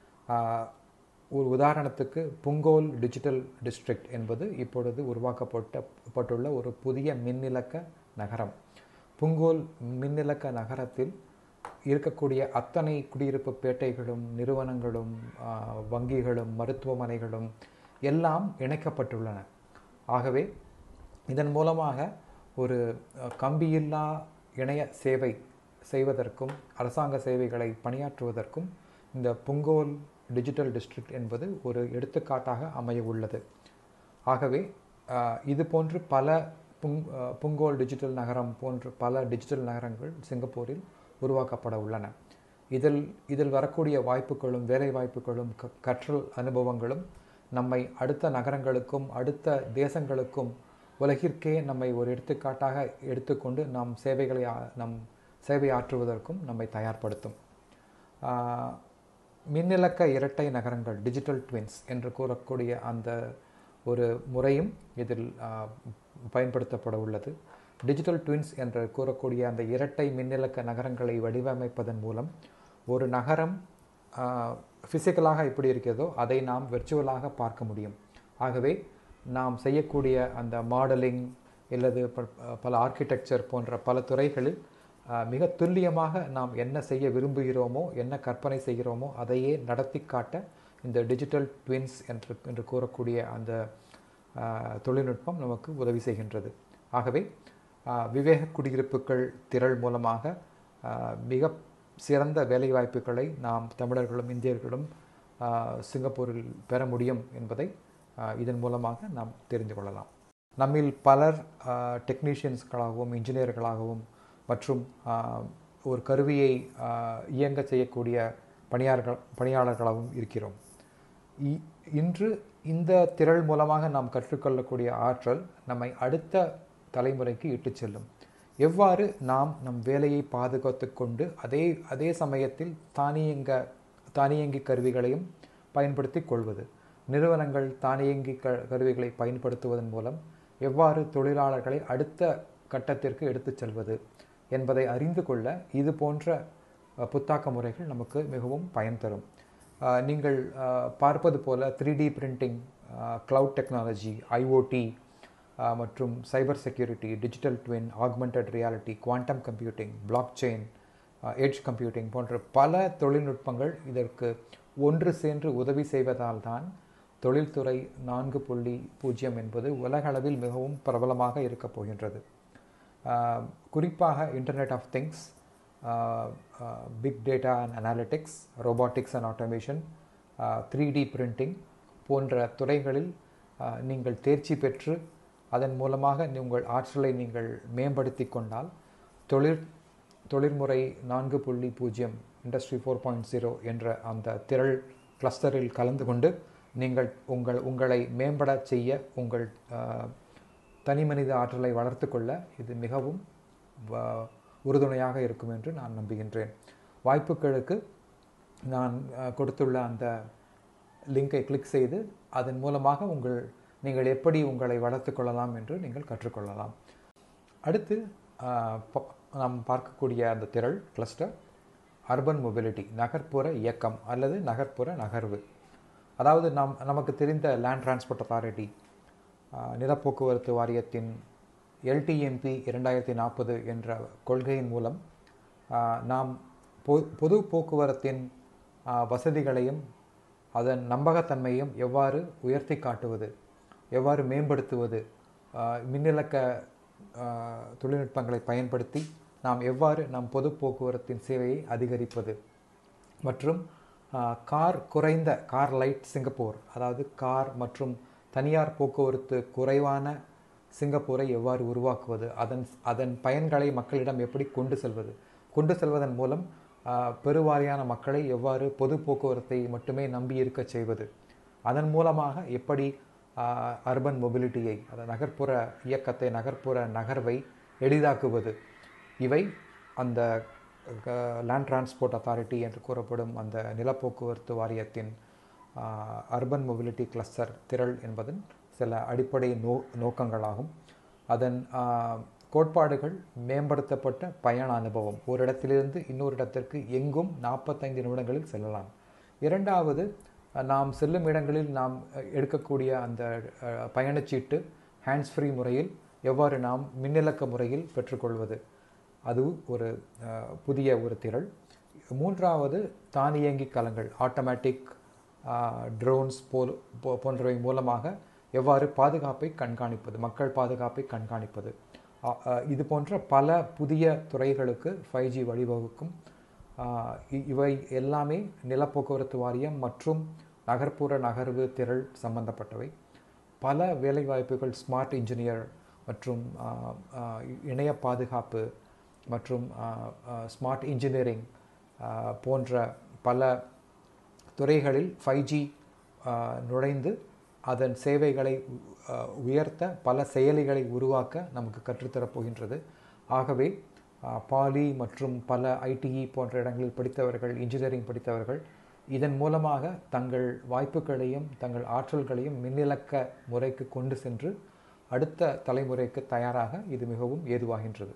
ஒரு உதாரணத்துக்கு புங்கோல் டிஜிட்டல் டிஸ்ட்ரிக்ட் என்பது இப்பொழுது உருவாக்கப்பட்ட பட்டுள்ள ஒரு புதிய மின்னிலக்க நகரம் புங்கோல் மின்னிலக்க நகரத்தில் இருக்கக்கூடிய அத்தனை குடியிருப்பு பேட்டைகளும் நிறுவனங்களும் வங்கிகளும் மருத்துவமனைகளும் எல்லாம் இணைக்கப்பட்டுள்ளன ஆகவே இதன் மூலமாக ஒரு கம்பியில்லா இணைய சேவை செய்வதற்கும் அரசாங்க சேவைகளை பணியாற்றுவதற்கும் இந்த புங்கோல் டிஜிட்டல் டிஸ்ட்ரிக்ட் என்பது ஒரு எடுத்துக்காட்டாக அமைய உள்ளது ஆகவே இது போன்று பல புங் புங்கோல் டிஜிட்டல் நகரம் போன்ற பல டிஜிட்டல் நகரங்கள் சிங்கப்பூரில் உருவாக்கப்பட உள்ளன இதில் இதில் வரக்கூடிய வாய்ப்புகளும் வேலை வாய்ப்புகளும் க கற்றல் அனுபவங்களும் நம்மை அடுத்த நகரங்களுக்கும் அடுத்த தேசங்களுக்கும் உலகிற்கே நம்மை ஒரு எடுத்துக்காட்டாக எடுத்துக்கொண்டு நாம் சேவைகளை நம் சேவை ஆற்றுவதற்கும் நம்மை தயார்படுத்தும் மின்னிலக்க இரட்டை நகரங்கள் டிஜிட்டல் ட்வின்ஸ் என்று கூறக்கூடிய அந்த ஒரு முறையும் இதில் பயன்படுத்தப்பட உள்ளது டிஜிட்டல் ட்வின்ஸ் என்று கூறக்கூடிய அந்த இரட்டை மின்னிலக்க நகரங்களை வடிவமைப்பதன் மூலம் ஒரு நகரம் ஃபிசிக்கலாக எப்படி இருக்கிறதோ அதை நாம் வெர்ச்சுவலாக பார்க்க முடியும் ஆகவே நாம் செய்யக்கூடிய அந்த மாடலிங் இல்லது பல ஆர்கிடெக்சர் போன்ற பல துறைகளில் மிக துல்லியமாக நாம் என்ன செய்ய விரும்புகிறோமோ என்ன கற்பனை செய்கிறோமோ அதையே நடத்தி காட்ட இந்த டிஜிட்டல் ட்வின்ஸ் என்று என்று கூறக்கூடிய அந்த தொழில்நுட்பம் நமக்கு உதவி செய்கின்றது ஆகவே விவேக குடியிருப்புகள் திரள் மூலமாக மிக சிறந்த வேலைவாய்ப்புகளை நாம் தமிழர்களும் இந்தியர்களும் சிங்கப்பூரில் பெற முடியும் என்பதை இதன் மூலமாக நாம் தெரிந்து கொள்ளலாம் நம்மில் பலர் டெக்னீஷியன்ஸ்களாகவும் இன்ஜினியர்களாகவும் மற்றும் ஒரு கருவியை இயங்க செய்யக்கூடிய பணியாளர்கள் பணியாளர்களாகவும் இருக்கிறோம் இன்று இந்த திரள் மூலமாக நாம் கற்றுக்கொள்ளக்கூடிய ஆற்றல் நம்மை அடுத்த தலைமுறைக்கு இட்டு செல்லும் எவ்வாறு நாம் நம் வேலையை பாதுகாத்து கொண்டு அதே அதே சமயத்தில் தானியங்க தானியங்கி கருவிகளையும் பயன்படுத்தி கொள்வது நிறுவனங்கள் தானியங்கி க கருவிகளை பயன்படுத்துவதன் மூலம் எவ்வாறு தொழிலாளர்களை அடுத்த கட்டத்திற்கு எடுத்துச் செல்வது என்பதை அறிந்து கொள்ள இது போன்ற புத்தாக்க முறைகள் நமக்கு மிகவும் பயன் தரும் நீங்கள் பார்ப்பது போல three D printing cloud technology IoT மற்றும் cyber security digital twin augmented reality quantum computing blockchain edge computing போன்ற பல தொழில்நுட்பங்கள் இதற்கு ஒன்று சேர்ந்து உதவி செய்வதால் தான் தொழில்துறை நான்கு புள்ளி பூஜ்ஜியம் என்பது உலகளவில் மிகவும் பிரபலமாக இருக்கப் போகின்றது குறிப்பாக internet of things big data and analytics robotics and automation three D printing போன்ற துறைகளில் நீங்கள் தேர்ச்சி பெற்று அதன் மூலமாக உங்கள் ஆற்றலை நீங்கள் மேம்படுத்தி கொண்டால் தொழிற் தொழில்முறை நான்கு புள்ளி பூஜ்ஜியம் இண்டஸ்ட்ரி ஃபோர் பாயிண்ட் ஜீரோ என்ற அந்த திரள் கிளஸ்டரில் கலந்து கொண்டு நீங்கள் உங்கள் உங்களை மேம்பட செய்ய உங்கள் தனி மனித ஆற்றலை வளர்த்து கொள்ள இது மிகவும் வ- உறுதுணையாக இருக்கும் என்று நான் நம்புகின்றேன் வாய்ப்புகளுக்கு நான் அஹ், கொடுத்துள்ள அந்த லிங்கை கிளிக் செய்து அதன் மூலமாக உங்கள் நீங்கள் எப்படி உங்களை வளர்த்து கொள்ளலாம் என்று நீங்கள் கற்றுக்கொள்ளலாம் அடுத்து ஆஹ், ப- நாம் பார்க்கக்கூடிய அந்த திரள் கிளஸ்டர் அர்பன் மொபிலிட்டி நகர்ப்புற இயக்கம் அல்லது நகர்ப்புற நகர்வு அதாவது நாம் நமக்கு தெரிந்த லேண்ட் டிரான்ஸ்போர்ட் அத்தாரிட்டி நிலப்போக்குவரத்து வாரியத்தின் எல்டிஎம்பி இரண்டாயிரத்தி நாற்பது என்ற கொள்கையின் மூலம் ஆஹ், நாம் பொ பொது போக்குவரத்தின் ஆஹ், வசதிகளையும் அதன் நம்பகத்தன்மையும் எவ்வாறு உயர்த்தி காட்டுவது எவ்வாறு மேம்படுத்துவது ஆஹ், மின்னிலக்க ஆஹ், தொழில்நுட்பங்களை பயன்படுத்தி நாம் எவ்வாறு நம் பொது போக்குவரத்தின் சேவையை அதிகரிப்பது மற்றும் ஆஹ், கார் குறைந்த கார் லைட் சிங்கப்பூர் அதாவது கார் மற்றும் தனியார் போக்குவரத்து குறைவான சிங்கப்பூரை எவ்வாறு உருவாக்குவது அதன் அதன் பயன்களை மக்களிடம் எப்படி கொண்டு செல்வது கொண்டு செல்வதன் மூலம் ஆஹ், பெருவாரியான மக்களை எவ்வாறு பொது போக்குவரத்தை மட்டுமே நம்பி இருக்கச் செய்வது அதன் மூலமாக எப்படி அர்பன் மொபிலிட்டியை அந்த நகர்ப்புற இயக்கத்தை நகர்ப்புற நகர்வை எளிதாக்குவது இவை அந்த லேண்ட் டிரான்ஸ்போர்ட் அத்தாரிட்டி என்று கூறப்படும் அந்த நிலப்போக்குவரத்து வாரியத்தின் அர்பன் மொபிலிட்டி கிளஸ்டர் திரள் என்பதன் சில அடிப்படை நோ நோக்கங்களாகும் அதன் ஆஹ், கோட்பாடுகள் மேம்படுத்தப்பட்ட பயண அனுபவம் ஒரு இடத்திலிருந்து இன்னொரு இடத்திற்கு எங்கும் நாற்பத்தைந்து நிமிடங்களில் செல்லலாம் இரண்டாவது அஹ், நாம் செல்லும் இடங்களில் நாம் அஹ், எடுக்கக்கூடிய அந்த அஹ், பயணச்சீட்டு ஹேண்ட்ஸ் ஃப்ரீ முறையில் எவ்வாறு நாம் மின்னிலக்க முறையில் பெற்றுக்கொள்வது அது ஒரு அஹ், புதிய ஒரு திரள் மூன்றாவது தானியங்கி கலங்கள் ஆட்டோமேட்டிக் ட்ரோன்ஸ் போல் போ- போன்றவை மூலமாக எவ்வாறு பாதுகாப்பை கண்காணிப்பது மக்கள் பாதுகாப்பை கண்காணிப்பது அ- அ, இது போன்ற பல புதிய துறைகளுக்கு ஃபைவ் ஜி வழிவகுக்கும் ஆஹ் இ- இவை எல்லாமே நிலப்போக்குவரத்து வாரியம் மற்றும் நகர்ப்புற நகர்வு திரள் சம்பந்தப்பட்டவை பல வேலைவாய்ப்புகள் ஸ்மார்ட் இன்ஜினியர் மற்றும் ஆஹ், ஆஹ், இணைய பாதுகாப்பு மற்றும் ஸ்மார்ட் இன்ஜினியரிங் போன்ற பல துறைகளில் ஃபைவ் ஜி நுழைந்து அதன் சேவைகளை அஹ், உயர்த்த பல செயலிகளை உருவாக்க நமக்கு கற்றுத்தரப் போகின்றது ஆகவே அஹ், பாலி மற்றும் பல ஐடிஇ போன்ற இடங்களில் படித்தவர்கள் இன்ஜினியரிங் படித்தவர்கள் இதன் மூலமாக தங்கள் வாய்ப்புகளையும் தங்கள் ஆற்றல்களையும் மின்னிலக்க முறைக்கு கொண்டு சென்று அடுத்த தலைமுறைக்கு தயாராக இது மிகவும் ஏதுவாகின்றது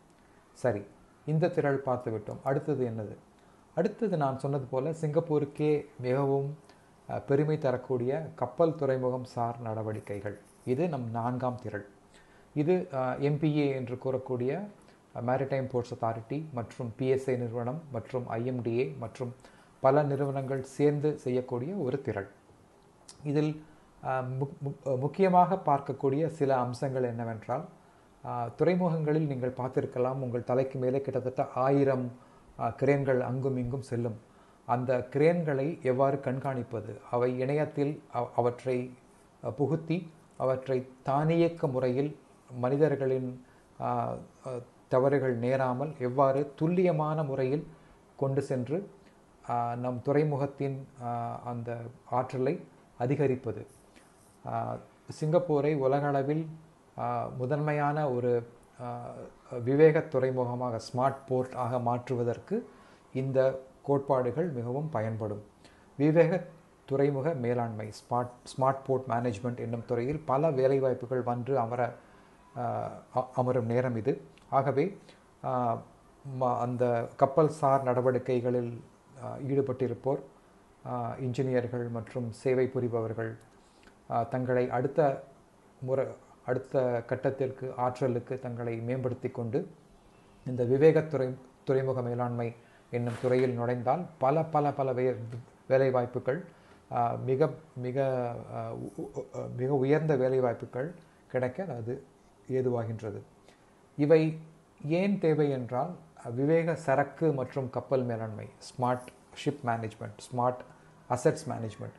சரி இந்த திரள் பார்த்து விட்டோம் அடுத்தது என்னது அடுத்தது நான் சொன்னது போல சிங்கப்பூருக்கே மிகவும் அஹ், பெருமை தரக்கூடிய கப்பல் துறைமுகம் சார் நடவடிக்கைகள் இது நம் நான்காம் திரள் இது எம்பிஏ என்று கூறக்கூடிய மேரிடைம் போர்ட்ஸ் அத்தாரிட்டி மற்றும் பிஎஸ்ஐ நிறுவனம் மற்றும் ஐஎம்டிஏ மற்றும் பல நிறுவனங்கள் சேர்ந்து செய்யக்கூடிய ஒரு திரள் இதில் அஹ், முக்- முக்- அஹ், முக்கியமாக பார்க்கக்கூடிய சில அம்சங்கள் என்னவென்றால் அஹ், துறைமுகங்களில் நீங்கள் பார்த்திருக்கலாம் உங்கள் தலைக்கு மேலே கிட்டத்தட்ட ஆயிரம் கிரேன்கள் அங்கும் இங்கும் செல்லும் அந்த கிரேன்களை எவ்வாறு கண்காணிப்பது அவை இணையத்தில் அவ- அவற்றை அஹ், புகுத்தி அவற்றை தானியக்க முறையில் மனிதர்களின் அஹ், அஹ், தவறுகள் நேராமல் எவ்வாறு துல்லியமான முறையில் கொண்டு சென்று ஆஹ், நம் துறைமுகத்தின் ஆஹ், அந்த ஆற்றலை அதிகரிப்பது ஆஹ், சிங்கப்பூரை உலகளவில் ஆஹ், முதன்மையான ஒரு ஆஹ், விவேக துறைமுகமாக ஸ்மார்ட் போர்ட் ஆக மாற்றுவதற்கு இந்த கோட்பாடுகள் மிகவும் பயன்படும் விவேக துறைமுக மேலாண்மை ஸ்மார்ட் ஸ்மார்ட் போர்ட் மேனேஜ்மெண்ட் என்னும் துறையில் பல வேலைவாய்ப்புகள் வந்து அமர ஆஹ், அ- அமரும் நேரம் இது ஆகவே ஆஹ், ம- அந்த கப்பல் சார் நடவடிக்கைகளில் ஆஹ், ஈடுபட்டிருப்போர் ஆஹ், இன்ஜினியர்கள் மற்றும் சேவை புரிபவர்கள் ஆஹ், தங்களை அடுத்த முறை அடுத்த கட்டத்திற்கு ஆற்றலுக்கு தங்களை மேம்படுத்தி கொண்டு இந்த விவேகத் துறை துறைமுக மேலாண்மை என்னும் துறையில் நுழைந்தால் பல பல பல வே வேலைவாய்ப்புகள் ஆஹ், மிக மிக ஆஹ், உ- உ- அஹ், மிக உயர்ந்த வேலைவாய்ப்புகள் கிடைக்க அது ஏதுவாகின்றது இவை ஏன் தேவை என்றால் அஹ், விவேக சரக்கு மற்றும் கப்பல் மேலாண்மை smart ship management smart assets management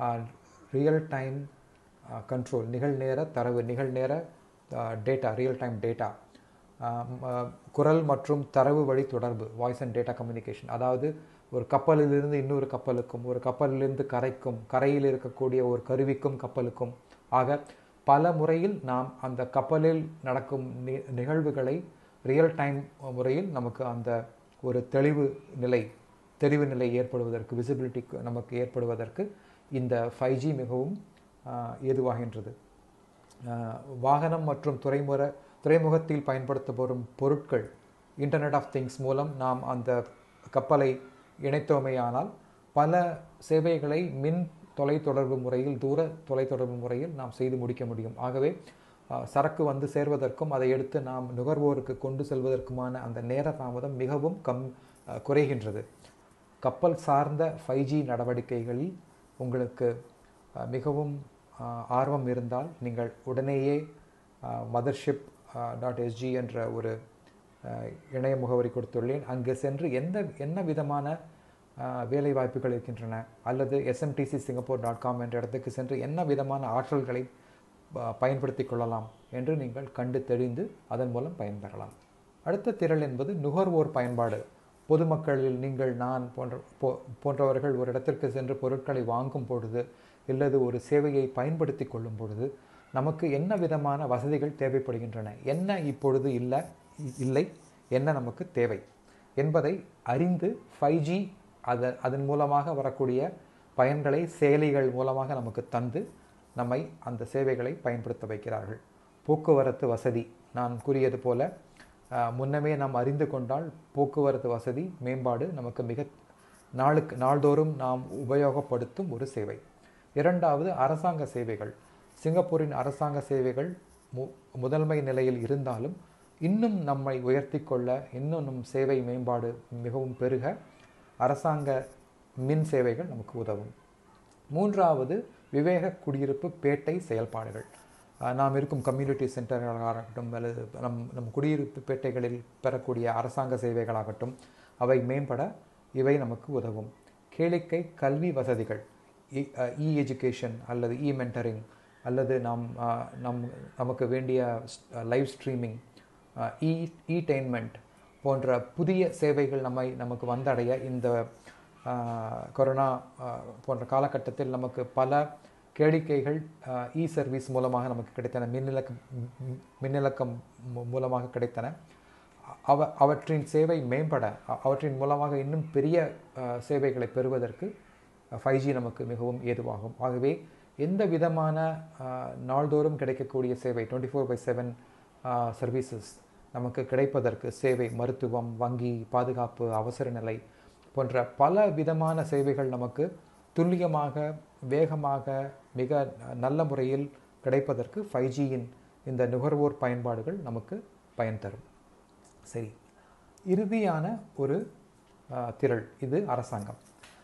real time control நிகழ்நேர தரவு நிகழ்நேர டேட்டா ரியல் டைம் டேட்டா குரல் மற்றும் தரவு வழி தொடர்பு வாய்ஸ் அண்ட் டேட்டா கம்யூனிகேஷன் அதாவது ஒரு கப்பலிலிருந்து இன்னொரு கப்பலுக்கும் ஒரு கப்பலிலிருந்து கரைக்கும் கரையில் இருக்கக்கூடிய ஒரு கருவிக்கும் கப்பலுக்கும் ஆக பல முறையில் நாம் அந்த கப்பலில் நடக்கும் நி நிகழ்வுகளை ரியல் டைம் முறையில் நமக்கு அந்த ஒரு தெளிவு நிலை தெளிவு நிலை ஏற்படுவதற்கு விசிபிலிட்டி நமக்கு ஏற்படுவதற்கு இந்த ஃபைவ் ஜி மிகவும் ஏதுவாகின்றது வாகனம் மற்றும் துறைமுற துறைமுகத்தில் பயன்படுத்தப்படும் பொருட்கள் இன்டர்நெட் ஆஃப் திங்ஸ் மூலம் நாம் அந்த கப்பலை இணைத்தோமேயானால் பல சேவைகளை மின் தொலைத்தொடர்பு முறையில் தூர தொலைத்தொடர்பு முறையில் நாம் செய்து முடிக்க முடியும் ஆகவே சரக்கு வந்து சேர்வதற்கும் அதை எடுத்து நாம் நுகர்வோருக்கு கொண்டு செல்வதற்குமான அந்த நேர தாமதம் மிகவும் கம் குறைகின்றது கப்பல் சார்ந்த ஃபைவ் ஜி நடவடிக்கைகளில் உங்களுக்கு மிகவும் ஆர்வம் இருந்தால் நீங்கள் உடனேயே மதர்ஷிப் டாட் எஸ்ஜி என்ற ஒரு இணைய முகவரி கொடுத்துள்ளேன் அங்கு சென்று எந்த என்ன விதமான வேலை வாய்ப்புகள் இருக்கின்றன அல்லது எஸ்எம்டிசி சிங்கப்பூர் டாட் காம் என்ற இடத்துக்கு சென்று என்ன விதமான ஆற்றல்களை பயன்படுத்தி கொள்ளலாம் என்று நீங்கள் கண்டு தெளிந்து அதன் மூலம் பயன்பெறலாம் அடுத்த திரள் என்பது நுகர்வோர் பயன்பாடு பொதுமக்களில் நீங்கள் நான் போன்ற போ போன்றவர்கள் ஒரு இடத்திற்கு சென்று பொருட்களை வாங்கும் பொழுது இல்லது ஒரு சேவையை பயன்படுத்தி கொள்ளும் பொழுது நமக்கு என்ன விதமான வசதிகள் தேவைப்படுகின்றன என்ன இப்பொழுது இல்லை இல்லை என்ன நமக்கு தேவை என்பதை அறிந்து ஃபைவ் ஜி அதை அதன் மூலமாக வரக்கூடிய பயன்களை செயலிகள் மூலமாக நமக்கு தந்து நம்மை அந்த சேவைகளை பயன்படுத்த வைக்கிறார்கள் போக்குவரத்து வசதி நான் கூறியது போல முன்னமே நாம் அறிந்து கொண்டால் போக்குவரத்து வசதி மேம்பாடு நமக்கு மிக நாளுக்கு நாள்தோறும் நாம் உபயோகப்படுத்தும் ஒரு சேவை இரண்டாவது அரசாங்க சேவைகள் சிங்கப்பூரின் அரசாங்க சேவைகள் மு முதன்மை நிலையில் இருந்தாலும் இன்னும் நம்மை உயர்த்தி கொள்ள இன்னும் நம் சேவை மேம்பாடு மிகவும் பெருக அரசாங்க மின் சேவைகள் நமக்கு உதவும் மூன்றாவது விவேக குடியிருப்பு பேட்டை செயல்பாடுகள் நாம் இருக்கும் கம்யூனிட்டி சென்டர்களாகட்டும் அல்லது நம் நம் குடியிருப்பு பேட்டைகளில் பெறக்கூடிய அரசாங்க சேவைகளாகட்டும் அவை மேம்பட இவை நமக்கு உதவும் கேளிக்கை கல்வி வசதிகள் இ எஜுகேஷன் அல்லது இ மென்டரிங் அல்லது நாம் நம் நமக்கு வேண்டிய லைவ் ஸ்ட்ரீமிங் இ இடெயின்மெண்ட் போன்ற புதிய சேவைகள் நம்மை நமக்கு வந்தடைய இந்த கொரோனா போன்ற காலகட்டத்தில் நமக்கு பல கேளிக்கைகள் இ சர்வீஸ் மூலமாக நமக்கு கிடைத்தன மின்னிலக்கம் மின்னிலக்கம் மூலமாக கிடைத்தன அவ அவற்றின் சேவை மேம்பட அவற்றின் மூலமாக இன்னும் பெரிய சேவைகளை பெறுவதற்கு ஃபைவ் ஜி நமக்கு மிகவும் ஏதுவாகும் ஆகவே எந்த விதமான நாள்தோறும் கிடைக்கக்கூடிய சேவை twenty four by seven services நமக்கு கிடைப்பதற்கு சேவை மருத்துவம் வங்கி பாதுகாப்பு அவசர நிலை போன்ற பல விதமான சேவைகள் நமக்கு துல்லியமாக வேகமாக மிக நல்ல முறையில் கிடைப்பதற்கு ஃபைவ் ஜியின் இந்த நுகர்வோர் பயன்பாடுகள் நமக்கு பயன் தரும் சரி இறுதியான ஒரு திரள் இது அரசாங்கம்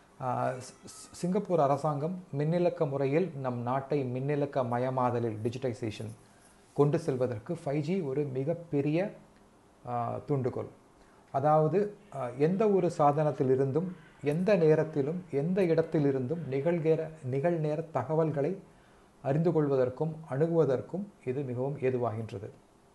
சிங்கப்பூர் அரசாங்கம் மின்னிலக்க முறையில் நம் நாட்டை மின்னிலக்க மயமாதலில் டிஜிட்டைசேஷன் கொண்டு செல்வதற்கு ஃபைவ் ஜி ஒரு மிகப்பெரிய தூண்டுகோல் அதாவது எந்த ஒரு சாதனத்திலிருந்தும் எந்த நேரத்திலும் எந்த இடத்திலிருந்தும் நிகழ்கிற நிகழ்நேர தகவல்களை அறிந்து கொள்வதற்கும் அணுகுவதற்கும் இது மிகவும் ஏதுவாகின்றது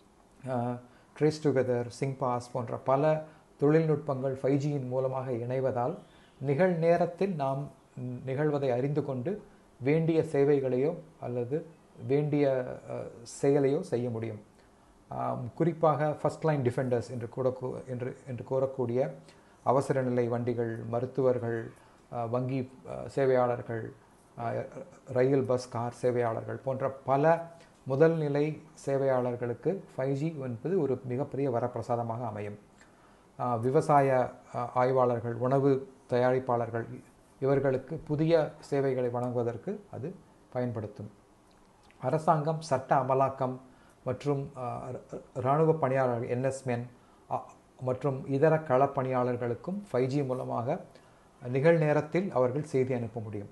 ட்ரேஸ் டுகெதர் சிங்பாஸ் போன்ற பல தொழில்நுட்பங்கள் ஃபைவ் ஜியின் மூலமாக இணைவதால் நிகழ்நேரத்தில் நாம் நிகழ்வதை அறிந்து கொண்டு வேண்டிய சேவைகளையோ அல்லது வேண்டிய செயலையோ செய்ய முடியும் குறிப்பாக ஃபஸ்ட் லைன் டிஃபெண்டர்ஸ் என்று கூட என்று என்று கூறக்கூடிய அவசர நிலை வண்டிகள் மருத்துவர்கள் வங்கி சேவையாளர்கள் ரயில் பஸ் கார் சேவையாளர்கள் போன்ற பல முதல் நிலை சேவையாளர்களுக்கு ஃபைவ் ஜி என்பது ஒரு மிகப்பெரிய வரப்பிரசாதமாக அமையும் விவசாய ஆய்வாளர்கள் உணவு தயாரிப்பாளர்கள் இவர்களுக்கு புதிய சேவைகளை வழங்குவதற்கு அது பயன்படுத்தும் அரசாங்கம் சட்ட அமலாக்கம் மற்றும் இராணுவ பணியாளர்கள் என்எஸ்மென் மற்றும் இதர களப்பணியாளர்களுக்கும் ஃபைவ் ஜி மூலமாக நிகழ்நேரத்தில் அவர்கள் செய்தி அனுப்ப முடியும்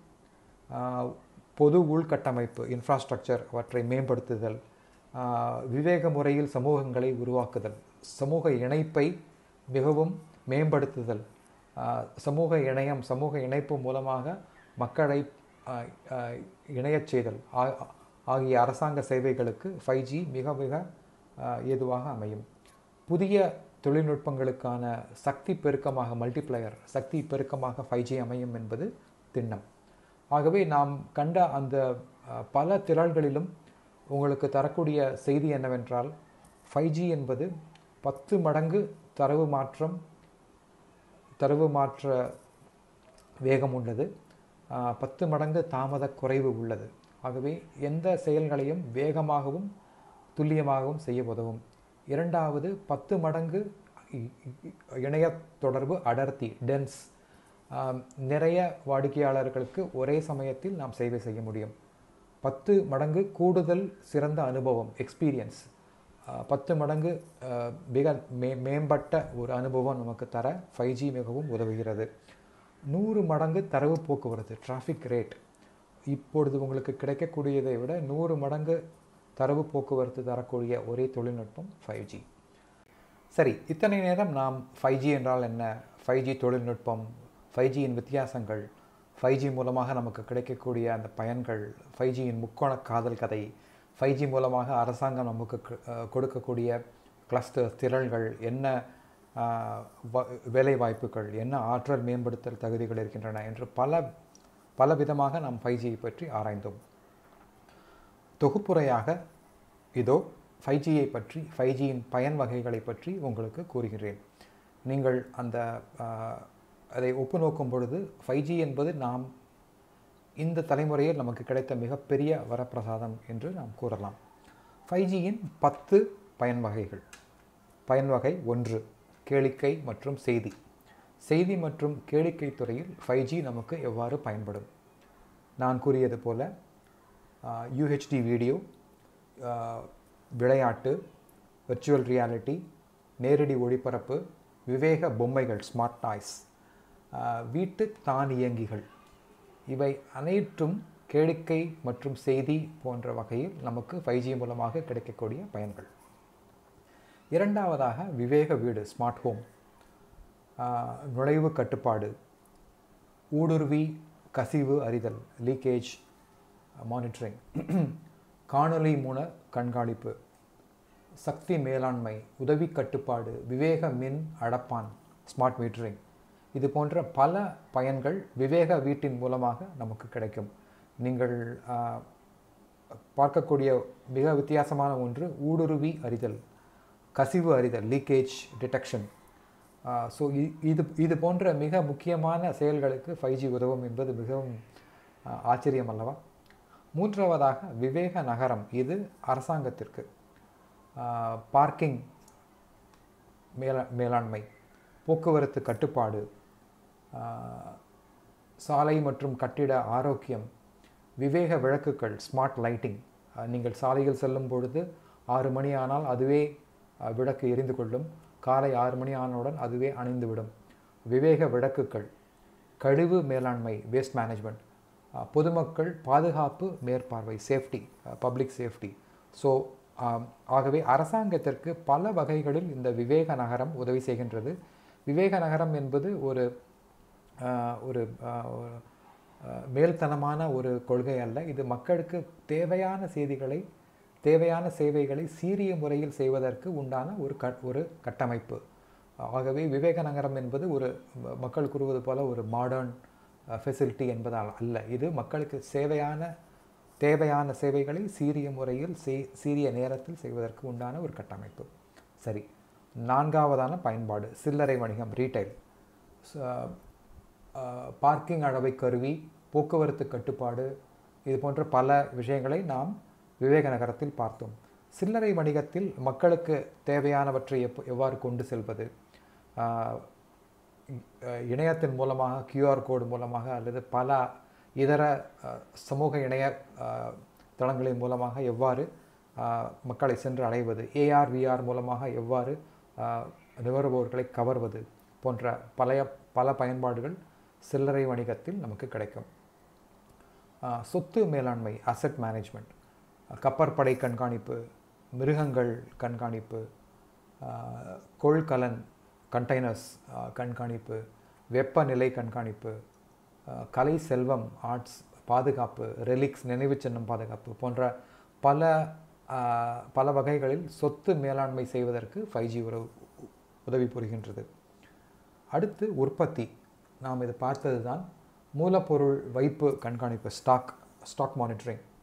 பொது உள்கட்டமைப்பு இன்ஃப்ராஸ்ட்ரக்சர் அவற்றை மேம்படுத்துதல் விவேக முறையில் சமூகங்களை உருவாக்குதல் சமூக இணைப்பை மிகவும் மேம்படுத்துதல் சமூக இணையம் சமூக இணைப்பு மூலமாக மக்களை இணையச் செய்தல் ஆகிய அரசாங்க சேவைகளுக்கு ஃபைவ் ஜி மிக மிக ஏதுவாக அமையும் புதிய தொழில்நுட்பங்களுக்கான சக்தி பெருக்கமாக மல்டிப்ளையர் சக்தி பெருக்கமாக ஃபைவ் ஜி அமையும் என்பது திண்ணம் ஆகவே நாம் கண்ட அந்த பல திரள்களிலும் உங்களுக்கு தரக்கூடிய செய்தி என்னவென்றால் ஃபைவ் ஜி என்பது பத்து மடங்கு தரவு மாற்றம் தரவு மாற்ற வேகம் உள்ளது ஆஹ், பத்து மடங்கு தாமத குறைவு உள்ளது ஆகவே எந்த செயல்களையும் வேகமாகவும் துல்லியமாகவும் செய்ய உதவும் இரண்டாவது பத்து மடங்கு இ- இ- இணைய தொடர்பு அடர்த்தி டென்ஸ் நிறைய வாடிக்கையாளர்களுக்கு ஒரே சமயத்தில் நாம் சேவை செய்ய முடியும் பத்து மடங்கு கூடுதல் சிறந்த அனுபவம் எக்ஸ்பீரியன்ஸ் பத்து மடங்கு ஆஹ், மிக மே மேம்பட்ட ஒரு அனுபவம் நமக்கு தர ஃபைவ் ஜி மிகவும் உதவுகிறது நூறு மடங்கு தரவு போக்குவரத்து டிராஃபிக் ரேட் இப்பொழுது உங்களுக்கு கிடைக்கக்கூடியதை விட நூறு மடங்கு தரவு போக்குவரத்து தரக்கூடிய ஒரே தொழில்நுட்பம் ஃபைவ் ஜி சரி இத்தனை நேரம் நாம் ஃபைவ் ஜி என்றால் என்ன ஃபைவ் ஜி தொழில்நுட்பம் ஃபைவ் ஜியின் வித்தியாசங்கள் ஃபைவ் ஜி மூலமாக நமக்கு கிடைக்கக்கூடிய அந்த பயன்கள் ஃபைவ் ஜியின் முக்கோண காதல் கதை ஃபைவ் ஜி மூலமாக அரசாங்கம் நமக்கு கு- அஹ், கொடுக்கக்கூடிய கிளஸ்டர் திரள்கள் என்ன ஆஹ், வ- வேலை வாய்ப்புகள் என்ன ஆற்றல் மேம்படுத்தல் தகுதிகள் இருக்கின்றன என்று பல பல விதமாக நாம் ஃபைவ் ஜியை பற்றி ஆராய்ந்தோம் தொகுப்புரையாக இதோ ஃபைவ் ஜியை பற்றி ஃபைவ் ஜியின் பயன் வகைகளை பற்றி உங்களுக்கு கூறுகிறேன் நீங்கள் அந்த ஆஹ், அதை ஒப்பு நோக்கும் பொழுது ஃபைவ் ஜி என்பது நாம் இந்த தலைமுறையில் நமக்கு கிடைத்த மிகப்பெரிய வரப்பிரசாதம் என்று நாம் கூறலாம் ஃபைவ் ஜியின் பத்து பயன் வகைகள் பயன் வகை ஒன்று கேளிக்கை மற்றும் செய்தி செய்தி மற்றும் கேளிக்கை துறையில் ஃபைவ் ஜி நமக்கு எவ்வாறு பயன்படும் நான் கூறியது போல யூஹெச்டி வீடியோ விளையாட்டு விர்ச்சுவல் ரியாலிட்டி நேரடி ஒளிபரப்பு விவேக பொம்மைகள் ஸ்மார்ட் டாய்ஸ் வீட்டு தானியங்கிகள் இவை அனைத்தும் கேளிக்கை மற்றும் செய்தி போன்ற வகையில் நமக்கு ஃபைவ் ஜி மூலமாக கிடைக்கக்கூடிய பயன்கள் இரண்டாவதாக விவேக வீடு ஸ்மார்ட் ஹோம் நுழைவு கட்டுப்பாடு ஊடுருவி கசிவு அறிதல் லீக்கேஜ் மானிட்டரிங் காணொளி மூல கண்காணிப்பு சக்தி மேலாண்மை உதவி கட்டுப்பாடு விவேக மின் அடப்பான் ஸ்மார்ட் மீட்டரிங் இது போன்ற பல பயன்கள் விவேக வீட்டின் மூலமாக நமக்கு கிடைக்கும் நீங்கள் ஆஹ், பார்க்கக்கூடிய மிக வித்தியாசமான ஒன்று ஊடுருவி அறிதல் கசிவு அறிதல் லீக்கேஜ் டிடெக்ஷன் ஸோ இது இது போன்ற மிக முக்கியமான செயல்களுக்கு ஃபைவ் ஜி உதவும் என்பது மிகவும் ஆஹ், ஆச்சரியம் அல்லவா மூன்றாவதாக விவேக நகரம் இது அரசாங்கத்திற்கு பார்க்கிங் மேலா மேலாண்மை போக்குவரத்து கட்டுப்பாடு ஆஹ், சாலை மற்றும் கட்டிட ஆரோக்கியம் விவேக விளக்குகள் ஸ்மார்ட் லைட்டிங் நீங்கள் சாலையில் செல்லும் பொழுது ஆறு மணி ஆனால் அதுவே அஹ், விளக்கு எரிந்து கொள்ளும் காலை ஆறு மணி ஆனவுடன் அதுவே அணைந்துவிடும் விவேக விளக்குகள் கழிவு மேலாண்மை வேஸ்ட் மேனேஜ்மெண்ட் பொதுமக்கள் பாதுகாப்பு மேற்பார்வை சேஃப்டி பப்ளிக் சேஃப்டி ஸோ ஆகவே அரசாங்கத்திற்கு பல வகைகளில் இந்த விவேக நகரம் உதவி செய்கின்றது விவேக நகரம் என்பது ஒரு ஆஹ், ஒரு ஆஹ், ஒரு, ஆஹ், மேல்தனமான ஒரு கொள்கை அல்ல இது மக்களுக்கு தேவையான செய்திகளை தேவையான சேவைகளை சீரிய முறையில் செய்வதற்கு உண்டான ஒரு க ஒரு கட்டமைப்பு ஆகவே விவேக நகரம் என்பது ஒரு ம- மக்கள் கூறுவது போல ஒரு மாடர்ன் ஃபெசிலிட்டி என்பதால் அல்ல இது மக்களுக்கு சேவையான தேவையான சேவைகளை சீரிய முறையில் செய் சீரிய நேரத்தில் செய்வதற்கு உண்டான ஒரு கட்டமைப்பு சரி நான்காவதான பயன்பாடு சில்லறை வணிகம் ரீட்டைல் பார்க்கிங் அளவை கருவி போக்குவரத்து கட்டுப்பாடு இது போன்ற பல விஷயங்களை நாம் விவேக நகரத்தில் பார்த்தோம் சில்லறை வணிகத்தில் மக்களுக்கு தேவையானவற்றை எப் எவ்வாறு கொண்டு செல்வது ஆஹ், அஹ், இணையத்தின் மூலமாக கியூஆர் கோடு மூலமாக அல்லது பல இதர அஹ், சமூக இணைய அஹ், தளங்களின் மூலமாக எவ்வாறு அஹ், மக்களை சென்று அடைவது ஏஆர் விஆர் மூலமாக எவ்வாறு அஹ், நுகர்வோர்களை கவர்வது போன்ற பழைய பல பயன்பாடுகள் சில்லறை வணிகத்தில் நமக்கு கிடைக்கும் ஆஹ் சொத்து மேலாண்மை அசெட் மேனேஜ்மெண்ட் கப்பற்படை கண்காணிப்பு மிருகங்கள் கண்காணிப்பு ஆஹ் கொள்கலன் கண்டெய்னர்ஸ் கண்காணிப்பு வெப்பநிலை கண்காணிப்பு ஆஹ் கலை செல்வம் ஆர்ட்ஸ் பாதுகாப்பு ரெலிக்ஸ் நினைவுச் சின்னம் பாதுகாப்பு போன்ற பல ஆஹ் பல வகைகளில் சொத்து மேலாண்மை செய்வதற்கு ஃபைவ் ஜி உறவு உதவி புரிகின்றது அடுத்து உற்பத்தி நாம் இது பார்த்தது தான் மூலப்பொருள் வைப்பு கண்காணிப்பு ஸ்டாக் ஸ்டாக் மானிட்டரிங்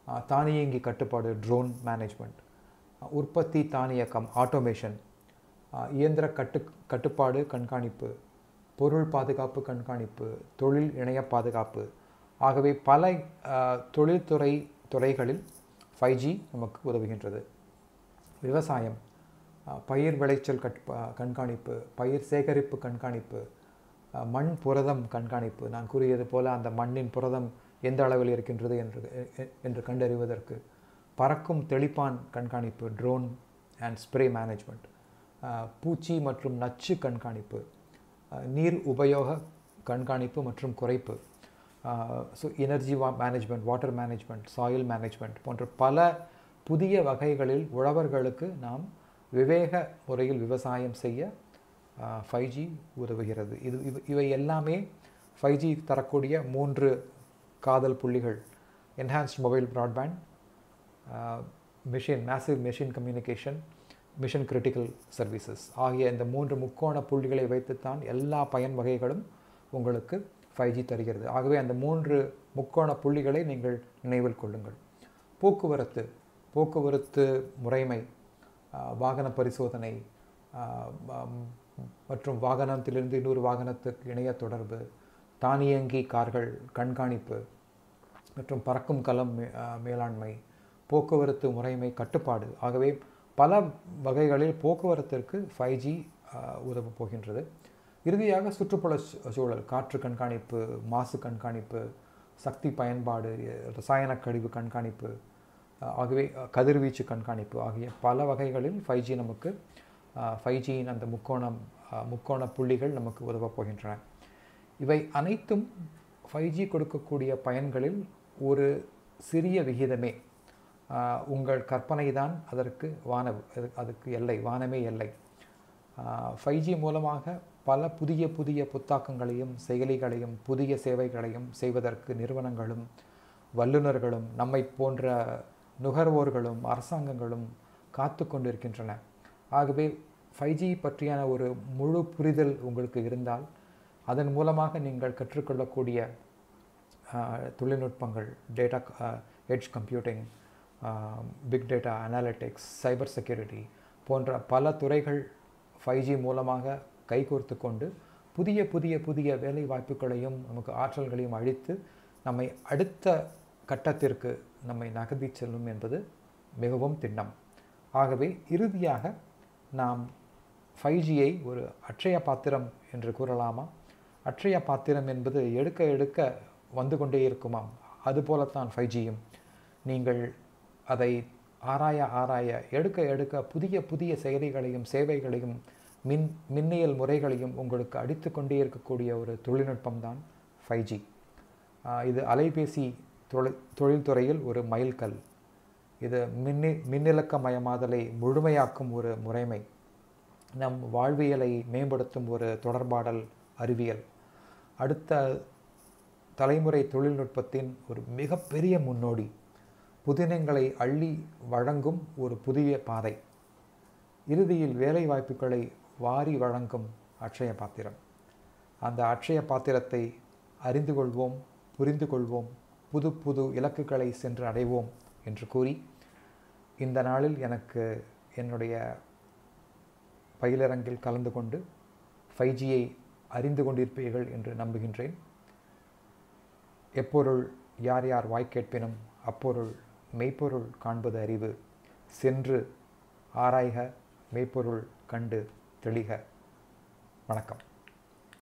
தானியங்கி கட்டுப்பாடு ட்ரோன் மேனேஜ்மெண்ட் உற்பத்தி தானியக்கம் ஆட்டோமேஷன் இயந்திர கட்டு கட்டுப்பாடு கண்காணிப்பு பொருள் பாதுகாப்பு கண்காணிப்பு தொழில் இணைய பாதுகாப்பு ஆகவே பல தொழில்துறை துறைகளில் ஃபைவ் ஜி நமக்கு உதவுகின்றது விவசாயம் பயிர் விளைச்சல் கட் கண்காணிப்பு பயிர் சேகரிப்பு கண்காணிப்பு மண் புரதம் கண்காணிப்பு நான் கூறியது போல அந்த மண்ணின் புரதம் எந்த அளவில் இருக்கின்றது என்று என்று கண்டறிவதற்கு பறக்கும் தெளிப்பான் கண்காணிப்பு ட்ரோன் அண்ட் ஸ்ப்ரே மேனேஜ்மெண்ட் பூச்சி மற்றும் நச்சு கண்காணிப்பு நீர் உபயோக கண்காணிப்பு மற்றும் குறைப்பு ஸோ எனர்ஜி வா management water management soil management போன்ற பல புதிய வகைகளில் உழவர்களுக்கு நாம் விவேக முறையில் விவசாயம் செய்ய ஃபைவ் ஜி உதவுகிறது இது இவை எல்லாமே ஃபைவ் ஜி தரக்கூடிய மூன்று காதல் புள்ளிகள் enhanced mobile broadband machine massive machine communication mission critical services ஆகிய இந்த மூன்று முக்கோண புள்ளிகளை வைத்துத்தான் எல்லா பயன் வகைகளும் உங்களுக்கு ஃபைவ் ஜி தருகிறது ஆகவே அந்த மூன்று முக்கோண புள்ளிகளை நீங்கள் நினைவில் கொள்ளுங்கள் போக்குவரத்து போக்குவரத்து முறைமை வாகன பரிசோதனை மற்றும் வாகனத்திலிருந்து இன்னொரு வாகனத்துக்கு இணைய தொடர்பு தானியங்கி கார்கள் கண்காணிப்பு மற்றும் பறக்கும் களம் மேலாண்மை போக்குவரத்து முறைமை கட்டுப்பாடு ஆகவே பல வகைகளில் போக்குவரத்திற்கு ஃபைவ் ஜி உதவ போகின்றது இறுதியாக சுற்றுப்புற சூழல் காற்று கண்காணிப்பு மாசு கண்காணிப்பு சக்தி பயன்பாடு ரசாயன கழிவு கண்காணிப்பு ஆகவே கதிர்வீச்சு கண்காணிப்பு ஆகிய பல வகைகளில் ஃபைவ் ஜி நமக்கு ஃபைவ் ஜியின் அந்த முக்கோணம் முக்கோண புள்ளிகள் நமக்கு உதவப் போகின்றன இவை அனைத்தும் ஃபைவ் ஜி கொடுக்கக்கூடிய பயன்களில் ஒரு சிறிய விகிதமே உங்கள் கற்பனை தான் அதற்கு வான அதுக்கு எல்லை வானமே எல்லை ஃபைவ் ஜி மூலமாக பல புதிய புதிய புத்தாக்கங்களையும் செயலிகளையும் புதிய சேவைகளையும் செய்வதற்கு நிறுவனங்களும் வல்லுநர்களும் நம்மை போன்ற நுகர்வோர்களும் அரசாங்கங்களும் காத்து கொண்டிருக்கின்றன ஆகவே ஃபைவ் ஜி பற்றியான ஒரு முழு புரிதல் உங்களுக்கு இருந்தால் அதன் மூலமாக நீங்கள் கற்றுக்கொள்ளக்கூடிய தொழில்நுட்பங்கள் data edge computing big data analytics cyber security போன்ற பல துறைகள் ஃபைவ் ஜி மூலமாக கைகோர்த்து கொண்டு புதிய புதிய புதிய வேலை வாய்ப்புகளையும் நமக்கு ஆற்றல்களையும் அழித்து நம்மை அடுத்த கட்டத்திற்கு நம்மை நகர்த்தி செல்லும் என்பது மிகவும் திண்ணம் ஆகவே இறுதியாக நாம் ஃபைவ் ஜியை ஒரு அட்சய பாத்திரம் என்று கூறலாமா அட்சய பாத்திரம் என்பது எடுக்க எடுக்க வந்து கொண்டே இருக்குமாம் அதுபோலத்தான் ஃபைவ் ஜியும் நீங்கள் அதை ஆராய ஆராய எடுக்க எடுக்க புதிய புதிய செயலிகளையும் சேவைகளையும் மின் மின்னியல் முறைகளையும் உங்களுக்கு அடித்து கொண்டே இருக்கக்கூடிய ஒரு தொழில்நுட்பம் தான் ஃபைவ் ஜி இது அலைபேசி தொழில் தொழில்துறையில் ஒரு மைல்கல் இது மின்னி மின்னிலக்கமயமாதலை முழுமையாக்கும் ஒரு முறைமை நம் வாழ்வியலை மேம்படுத்தும் ஒரு தொடர்பாடல் அறிவியல் அடுத்த தலைமுறை தொழில்நுட்பத்தின் ஒரு மிகப்பெரிய முன்னோடி புதினங்களை அள்ளி வழங்கும் ஒரு புதிய பாதை இறுதியில் வேலை வாய்ப்புகளை வாரி வழங்கும் அட்சய பாத்திரம் அந்த அட்சய பாத்திரத்தை அறிந்து கொள்வோம் புரிந்து கொள்வோம் புது புது இலக்குகளை சென்று அடைவோம் என்று கூறி இந்த நாளில் எனக்கு என்னுடைய பயிலரங்கில் கலந்து கொண்டு ஃபைவ் ஜியை அறிந்து கொண்டிருப்பீர்கள் என்று நம்புகின்றேன் எப்பொருள் யார் யார் வாய் கேட்பினும் அப்பொருள் மெய்ப்பொருள் காண்பது அறிவு சென்று ஆராய்க மெய்ப்பொருள் கண்டு தெளிக வணக்கம்